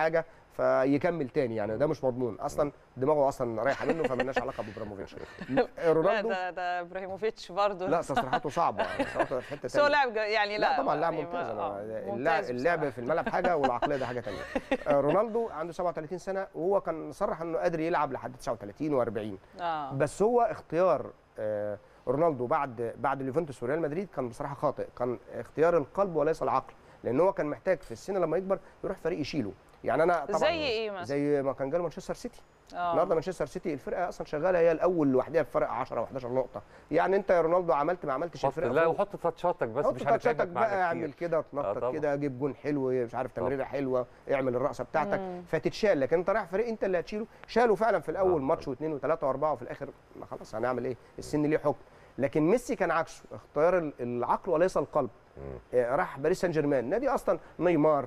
فيكمل تاني يعني ده مش مضمون اصلا دماغه اصلا رايحه منه فمالناش علاقه بابراهيموفيتش لا رونالدو ده ده ابراهيموفيتش برضه لا تصريحاته صعبه تصريحاته في حته بس هو تانية لاعب جا- يعني لا لا طبعا لاعب يعني ممتاز آه، أنا اللعب, ممتاز اللعب بصراحة. في الملعب حاجه والعقليه ده حاجه ثانيه رونالدو عنده 37 سنه وهو كان صرح انه قادر يلعب لحد 39 و40 اه بس هو اختيار آه، رونالدو بعد بعد اليوفنتوس وريال مدريد كان بصراحه خاطئ كان اختيار القلب وليس العقل لان هو كان محتاج في السن لما يكبر يروح فريق يشيله يعني انا طبعا زي ايه مثلا؟ زي ما كان جاله مانشستر سيتي آه. النهارده مانشستر سيتي الفرقه اصلا شغاله هي الاول لوحدها بفرق 10 و11 نقطه يعني انت يا رونالدو عملت ما عملتش حط الفرقه لا فوق. وحط تاتشاتك بس حط مش تاتشاتك هنتعبك بقى معانا اعمل كتير كده آه تنطط طبعا. كده جيب جون حلو مش عارف طبعا. تمريره حلوه اعمل الرقصه بتاعتك مم. فتتشال لكن انت رايح فريق انت اللي هتشيله شالوا فعلا في الاول آه. ماتش واثنين وثلاثه واربعه وفي الاخر ما خلاص هنعمل ايه السن ليه حكم لكن ميسي كان عكسه اختيار ال- العقل وليس القلب مم. آه، راح باريس سان جيرمان نادي اصلا نيمار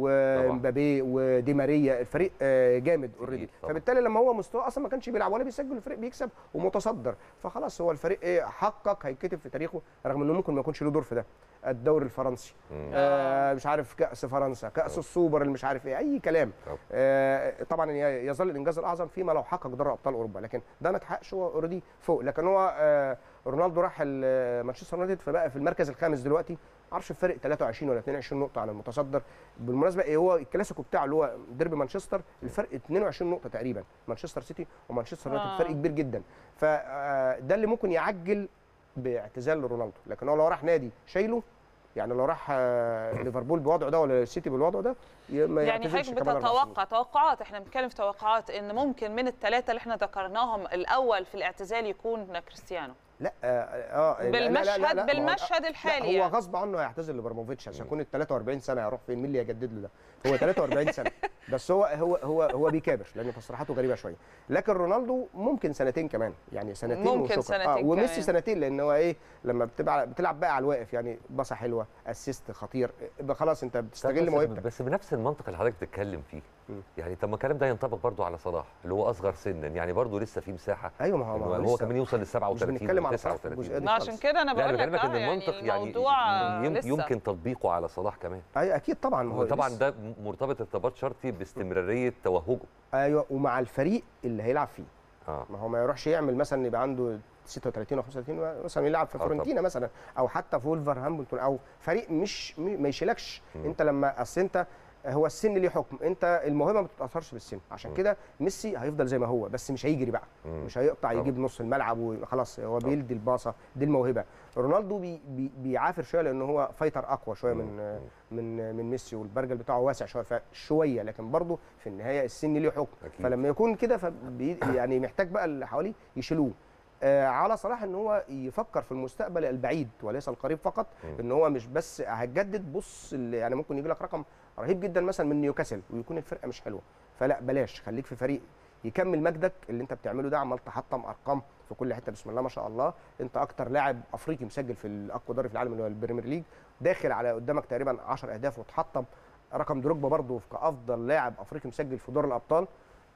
ومبابي ودي ماريا الفريق آه، جامد اوريدي طبعا. فبالتالي لما هو مستواه اصلا ما كانش بيلعب ولا بيسجل الفريق بيكسب ومتصدر فخلاص هو الفريق ايه حقق هيتكتب في تاريخه رغم انه ممكن ما يكونش له دور في ده الدوري الفرنسي مم. آه مش عارف كاس فرنسا كاس السوبر اللي مش عارف ايه اي كلام طبعا. آه طبعا ي- يظل الانجاز الاعظم فيما لو حقق دوري ابطال اوروبا لكن ده ما اتحققش هو اوريدي فوق لكن هو آه رونالدو راح ال- مانشستر يونايتد فبقى في المركز الخامس دلوقتي معرفش الفرق 23 ولا 22 نقطه عن المتصدر بالمناسبه ايه هو الكلاسيكو بتاعه اللي هو ديربي مانشستر الفرق 22 نقطه تقريبا مانشستر سيتي ومانشستر يونايتد آه. فرق كبير جدا فده اللي ممكن يعجل باعتزال رونالدو لكن هو لو راح نادي شايله يعني لو راح آه، ليفربول بوضعه ده ولا السيتي بالوضع ده ي- ما يعني يعتزلش حضرتك كمان أربع سنين. بتتوقع توقعات احنا بنتكلم في توقعات ان ممكن من الثلاثه اللي احنا ذكرناهم الاول في الاعتزال يكون كريستيانو لا اه, آه لا- لا- لا- بالمشهد لا- ما هو- بالمشهد لا الحالي هو يعني. غصب عنه هيعتزل لابراموفيتش عشان يكون ال 43 سنه هيروح فين مين اللي يجدد له ده هو 43 سنه بس هو هو هو هو بيكابر لان تصريحاته غريبه شويه لكن رونالدو ممكن سنتين كمان يعني سنتين ممكن وشكرا. سنتين آه وميسي كمان. سنتين لان هو ايه لما بتبقى بتلعب بقى على الواقف يعني باصه حلوه اسيست خطير يبقى خلاص انت بتستغل بس, موهبتك بس بنفس المنطق اللي حضرتك بتتكلم فيه مم. يعني طب ما الكلام ده ينطبق برضو على صلاح اللي هو اصغر سنا يعني برضو لسه في مساحه ايوه ما هو, إنه ما هو لسه كمان يوصل ل مش 37 بنتكلم و على صلاح في 39 الجزئيه دي ما عشان خالص. كده انا لا بقول انا لك بكلمك ان آه يعني المنطق يعني الموضوع يم- لسه. يمكن تطبيقه على صلاح كمان ايوه اكيد طبعا ما هو وطبعا لسه. ده مرتبط ارتباط شرطي باستمراريه توهجه ايوه ومع الفريق اللي هيلعب فيه اه ما هو ما يروحش يعمل مثلا يبقى عنده 36 او 35 مثلا يلعب في آه طبعا. فورنتينا مثلا او حتى في ولفرهامبتون او فريق مش م- ما يشيلكش انت لما اصل انت هو السن ليه حكم انت الموهبه ما بتتاثرش بالسن عشان كده ميسي هيفضل زي ما هو بس مش هيجري بقى مم. مش هيقطع طبعا. يجيب نص الملعب وخلاص هو بيلدي الباصه دي الموهبه رونالدو بي بي بيعافر شويه لان هو فايتر اقوى شويه من من من ميسي والبرجل بتاعه واسع شويه فشويه لكن برضه في النهايه السن ليه حكم أكيد. فلما يكون كده فبي يعني محتاج بقى اللي حواليه يشيلوه آه على صلاح ان هو يفكر في المستقبل البعيد وليس القريب فقط ان هو مش بس هتجدد بص ال- يعني ممكن يجي لك رقم رهيب جدا مثلا من نيوكاسل ويكون الفرقه مش حلوه فلا بلاش خليك في فريق يكمل مجدك اللي انت بتعمله ده عمال تحطم ارقام في كل حته بسم الله ما شاء الله انت اكتر لاعب افريقي مسجل في الاقوى دوري في العالم اللي هو البريمير ليج داخل على قدامك تقريبا 10 اهداف وتحطم رقم دروجبا برضه كافضل لاعب افريقي مسجل في دور الابطال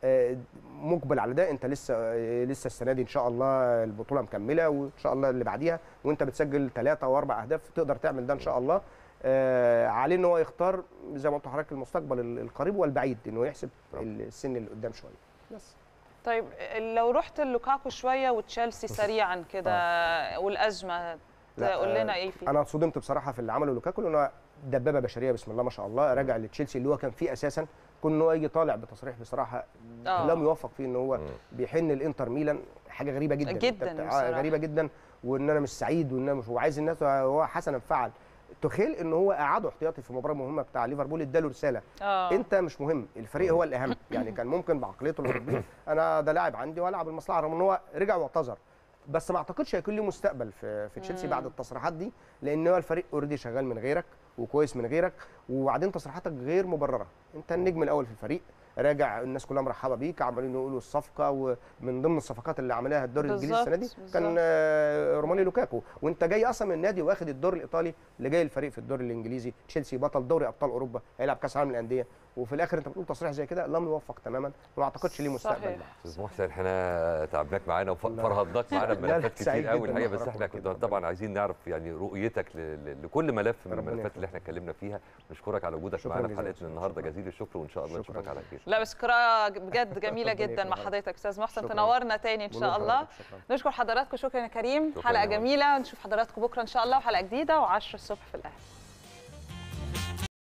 آه، مقبل على ده انت لسه آه، لسه السنه دي ان شاء الله البطوله مكمله وان شاء الله اللي بعديها وانت بتسجل ثلاثه واربع اهداف تقدر تعمل ده ان شاء الله آه، عليه ان هو يختار زي ما قلت لحضرتك المستقبل ال- القريب والبعيد انه يحسب السن اللي قدام شويه بس طيب لو رحت لوكاكو شويه وتشيلسي سريعا كده والازمه لا، تقول آه، لنا ايه فيه انا اتصدمت بصراحه في اللي عمله لوكاكو لانه دبابه بشريه بسم الله ما شاء الله راجع لتشيلسي اللي هو كان فيه اساسا كون ان هو يجي طالع بتصريح بصراحه آه. لم يوفق فيه ان هو بيحن الانتر ميلان حاجه غريبه جدا جداً أنت بتاع- بصراحة. غريبه جدا وان انا مش سعيد وان انا مش وعايز الناس هو حسنا فعل تخيل ان هو قعده احتياطي في مباراه مهمه بتاع ليفربول اداله رساله اه انت مش مهم الفريق هو الاهم يعني كان ممكن بعقليته الاوروبيه انا ده لاعب عندي والعب المصلحه رغم ان هو رجع واعتذر بس ما اعتقدش هيكون له مستقبل في في تشيلسي بعد التصريحات دي لان هو الفريق اوريدي شغال من غيرك وكويس من غيرك وبعدين تصريحاتك غير مبرره انت النجم الاول في الفريق راجع الناس كلها مرحبه بيك عمالين يقولوا الصفقه ومن ضمن الصفقات اللي عملها الدوري الانجليزي السنه دي بالظبط، كان بالظبط. آه، روماني لوكاكو وانت جاي اصلا من النادي واخد الدور الايطالي اللي جاي الفريق في الدوري الانجليزي تشيلسي بطل دوري ابطال اوروبا هيلعب كاس العالم للانديه وفي الاخر انت بتقول تصريح زي كده لم يوفق تماما وما اعتقدش ليه مستقبل صحيح. بقى. استاذ محسن احنا تعبناك معانا وفرهدناك معانا لا، لا، بملفات كتير سعيد قوي جداً الحقيقه بس بحضرتك احنا والله. كده طبعا عايزين نعرف يعني رؤيتك ل- ل- لكل ملف من ربنا الملفات اللي احنا اتكلمنا فيها نشكرك على وجودك شكراً معانا في جزيلاً. حلقتنا النهارده جزيل الشكر وان شاء الله شكراً نشوفك على جزيلاً. خير لا بس قراءة بجد جميلة ربنا جدا مع يكرمك. حضرتك استاذ محسن شكراً. تنورنا تاني ان شاء الله شكراً. نشكر حضراتكم شكرا يا كريم شكراً حلقة يا هوى. جميلة نشوف حضراتكم بكرة ان شاء الله وحلقة جديدة و10 الصبح في الاهلي